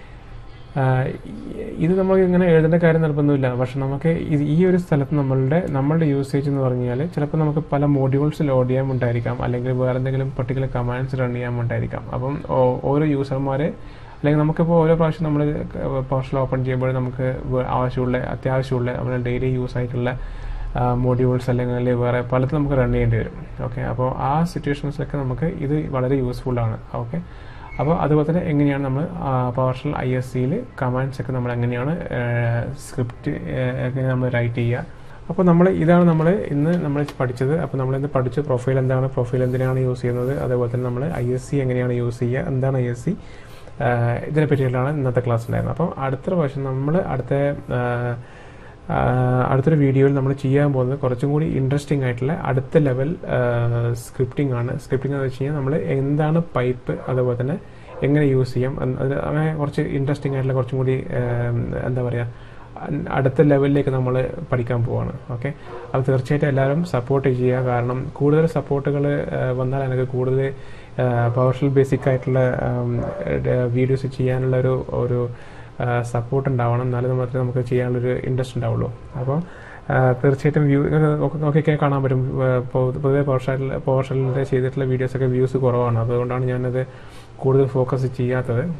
ഇത് നമുക്ക് ഇങ്ങനെ എഴുതേണ്ട കാര്യം നിർബന്ധമില്ല പക്ഷെ നമുക്ക് ഇത് ഈ ഒരു സ്ഥലത്ത് നമ്മളുടെ നമ്മളുടെ യൂസേജ് എന്ന് പറഞ്ഞാൽ ചിലപ്പോൾ നമുക്ക് പല മോഡ്യൂൾസ് ലോഡ് ചെയ്യാൻ വേണ്ടിയിട്ടായിരിക്കാം അല്ലെങ്കിൽ വേറെ എന്തെങ്കിലും പർട്ടിക്കുലർ കമാൻഡ്സ് റൺ ചെയ്യാൻ വേണ്ടിയിട്ടായിരിക്കാം അപ്പം ഓരോ യൂസർമാർ അല്ലെങ്കിൽ നമുക്കിപ്പോൾ ഓരോ പ്രാവശ്യം നമ്മൾ പോർഷൽ ഓപ്പൺ ചെയ്യുമ്പോൾ നമുക്ക് ആവശ്യമുള്ള അത്യാവശ്യമുള്ള നമ്മുടെ ഡെയിലി യൂസ് ആയിട്ടുള്ള മോഡ്യൂൾസ് അല്ലെങ്കിൽ വേറെ പലതും നമുക്ക് റൺ ചെയ്യേണ്ടി വരും ഓക്കെ അപ്പോൾ ആ സിറ്റുവേഷൻസിലൊക്കെ നമുക്ക് ഇത് വളരെ യൂസ്ഫുൾ ആണ് ഓക്കെ അപ്പോൾ അതുപോലെ തന്നെ എങ്ങനെയാണ് നമ്മൾ പവർഷൽ ഐ എസ് സിയിൽ കമാൻഡ്സ് ഒക്കെ നമ്മൾ എങ്ങനെയാണ് സ്ക്രിപ്റ്റ് എങ്ങനെ നമ്മൾ റൈറ്റ് ചെയ്യുക അപ്പോൾ നമ്മൾ ഇതാണ് നമ്മൾ ഇന്ന് നമ്മൾ പഠിച്ചത് അപ്പോൾ നമ്മൾ ഇന്ന് പഠിച്ച പ്രൊഫൈൽ എന്താണ് പ്രൊഫൈൽ എന്തിനാണ് യൂസ് ചെയ്യുന്നത് അതേപോലെ തന്നെ നമ്മൾ ഐ എസ് സി എങ്ങനെയാണ് യൂസ് ചെയ്യുക എന്താണ് ഐ എസ് സി ഇതിനെ പറ്റിയിട്ടാണ് ഇന്നത്തെ ക്ലാസ് ഉണ്ടായിരുന്നത് അപ്പോൾ അടുത്ത പ്രാവശ്യം നമ്മൾ അടുത്ത അടുത്തൊരു വീഡിയോയിൽ നമ്മൾ ചെയ്യാൻ പോകുന്നത് കുറച്ചും കൂടി ഇൻട്രസ്റ്റിംഗ് ആയിട്ടുള്ള അടുത്ത ലെവൽ സ്ക്രിപ്റ്റിംഗ് ആണ് സ്ക്രിപ്റ്റിംഗ് എന്ന് വെച്ച് കഴിഞ്ഞാൽ നമ്മൾ എന്താണ് പൈപ്പ് അതുപോലെ തന്നെ എങ്ങനെ യൂസ് ചെയ്യാം അത് അങ്ങനെ കുറച്ച് ഇൻട്രസ്റ്റിംഗ് ആയിട്ടുള്ള കുറച്ചും കൂടി എന്താ പറയുക അടുത്ത ലെവലിലേക്ക് നമ്മൾ പഠിക്കാൻ പോവാണ് ഓക്കെ അപ്പോൾ തീർച്ചയായിട്ടും എല്ലാവരും സപ്പോർട്ട് ചെയ്യുക കാരണം കൂടുതൽ സപ്പോർട്ടുകൾ വന്നാൽ എനിക്ക് കൂടുതൽ പവർഷൽ ബേസിക് ആയിട്ടുള്ള വീഡിയോസ് ചെയ്യാനുള്ള ഒരു ഒരു സപ്പോർട്ട് ഉണ്ടാവണം എന്നാലും മാത്രമേ നമുക്ക് ചെയ്യാനുള്ളൊരു ഇൻട്രസ്റ്റ് ഉണ്ടാവുള്ളൂ അപ്പോൾ തീർച്ചയായിട്ടും വ്യൂ നോക്കിയൊക്കെ കാണാൻ പറ്റും പൊതുവെ പവർഷൽ പവർഷലിൻ്റെ ചെയ്തിട്ടുള്ള വീഡിയോസൊക്കെ വ്യൂസ് കുറവാണ് അതുകൊണ്ടാണ് ഞാനത് കൂടുതൽ ഫോക്കസ് ചെയ്യാത്തത്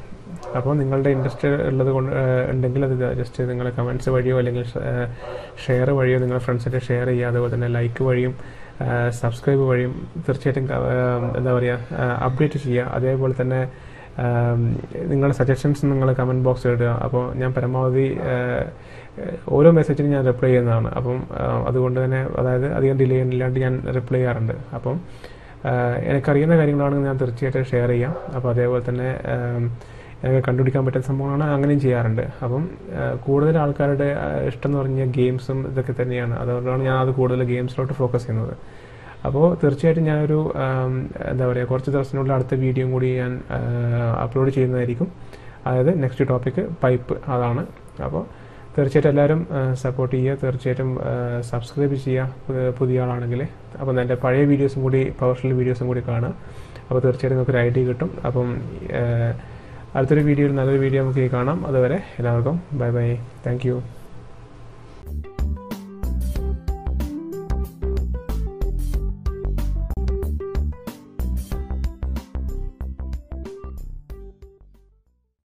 അപ്പോൾ നിങ്ങളുടെ ഇൻട്രസ്റ്റ് ഉള്ളത് കൊണ്ട് ഏഹ്, ഉണ്ടെങ്കിൽ അത് ജസ്റ്റ് നിങ്ങൾ കമൻറ്റ്സ് വഴിയോ അല്ലെങ്കിൽ ഷെയർ വഴിയോ നിങ്ങളുടെ ഫ്രണ്ട്സായിട്ട് ഷെയർ ചെയ്യുക അതുപോലെ തന്നെ ലൈക്ക് വഴിയും സബ്സ്ക്രൈബ് വഴിയും തീർച്ചയായിട്ടും ക- ഏഹ്, എന്താ പറയുക അപ്ഡേറ്റ് ചെയ്യുക അതേപോലെ തന്നെ ആം, നിങ്ങളുടെ സജഷൻസ് നിങ്ങൾ കമൻറ്റ് ബോക്സിൽ ഇടുക അപ്പോൾ ഞാൻ പരമാവധി ഏഹ്, ഏഹ്, ഓരോ മെസ്സേജിനും ഞാൻ റിപ്ലൈ ചെയ്യുന്നതാണ് അപ്പം ആഹ്, അതുകൊണ്ട് തന്നെ അതായത് അധികം ഡിലേ ഇല്ലാണ്ട് ഞാൻ റിപ്ലൈ ചെയ്യാറുണ്ട് അപ്പം ആഹ്, എനിക്കറിയുന്ന കാര്യങ്ങളാണെങ്കിൽ ഞാൻ തീർച്ചയായിട്ടും ഷെയർ ചെയ്യാം അപ്പോൾ അതേപോലെ തന്നെ ആം, എനിക്ക് കണ്ടുപിടിക്കാൻ പറ്റുന്ന സംഭവങ്ങളാണ് അങ്ങനെയും ചെയ്യാറുണ്ട് അപ്പം ആഹ്, കൂടുതൽ ആൾക്കാരുടെ ആഹ്, ഇഷ്ടം എന്ന് പറഞ്ഞാൽ ഗെയിംസും ഇതൊക്കെ തന്നെയാണ് അതുകൊണ്ടാണ് ഞാൻ അത് കൂടുതൽ ഗെയിംസിലോട്ട് ഫോക്കസ് ചെയ്യുന്നത് അപ്പോൾ തീർച്ചയായിട്ടും ഞാനൊരു ആം, എന്താ പറയുക കുറച്ച് ദിവസത്തിനുള്ളിൽ അടുത്ത വീഡിയോയും കൂടി ഞാൻ അപ്ലോഡ് ചെയ്യുന്നതായിരിക്കും അതായത് നെക്സ്റ്റ് ടോപ്പിക്ക് പൈപ്പ് അതാണ് അപ്പോൾ തീർച്ചയായിട്ടും എല്ലാവരും സപ്പോർട്ട് ചെയ്യുക തീർച്ചയായിട്ടും സബ്സ്ക്രൈബ് ചെയ്യുക പുതിയ- പുതിയ ആളാണെങ്കിൽ അപ്പം എൻ്റെ പഴയ വീഡിയോസും കൂടി പവർഫുൾ വീഡിയോസും കൂടി കാണുക അപ്പോൾ തീർച്ചയായിട്ടും നിങ്ങൾക്ക് ഒരു ഐഡിയ കിട്ടും അപ്പം ആ, അടുത്തൊരു വീഡിയോയിൽ നല്ലൊരു വീഡിയോ നമുക്ക് കാണാം അതുവരെ എല്ലാവർക്കും ബൈ ബൈ താങ്ക് യു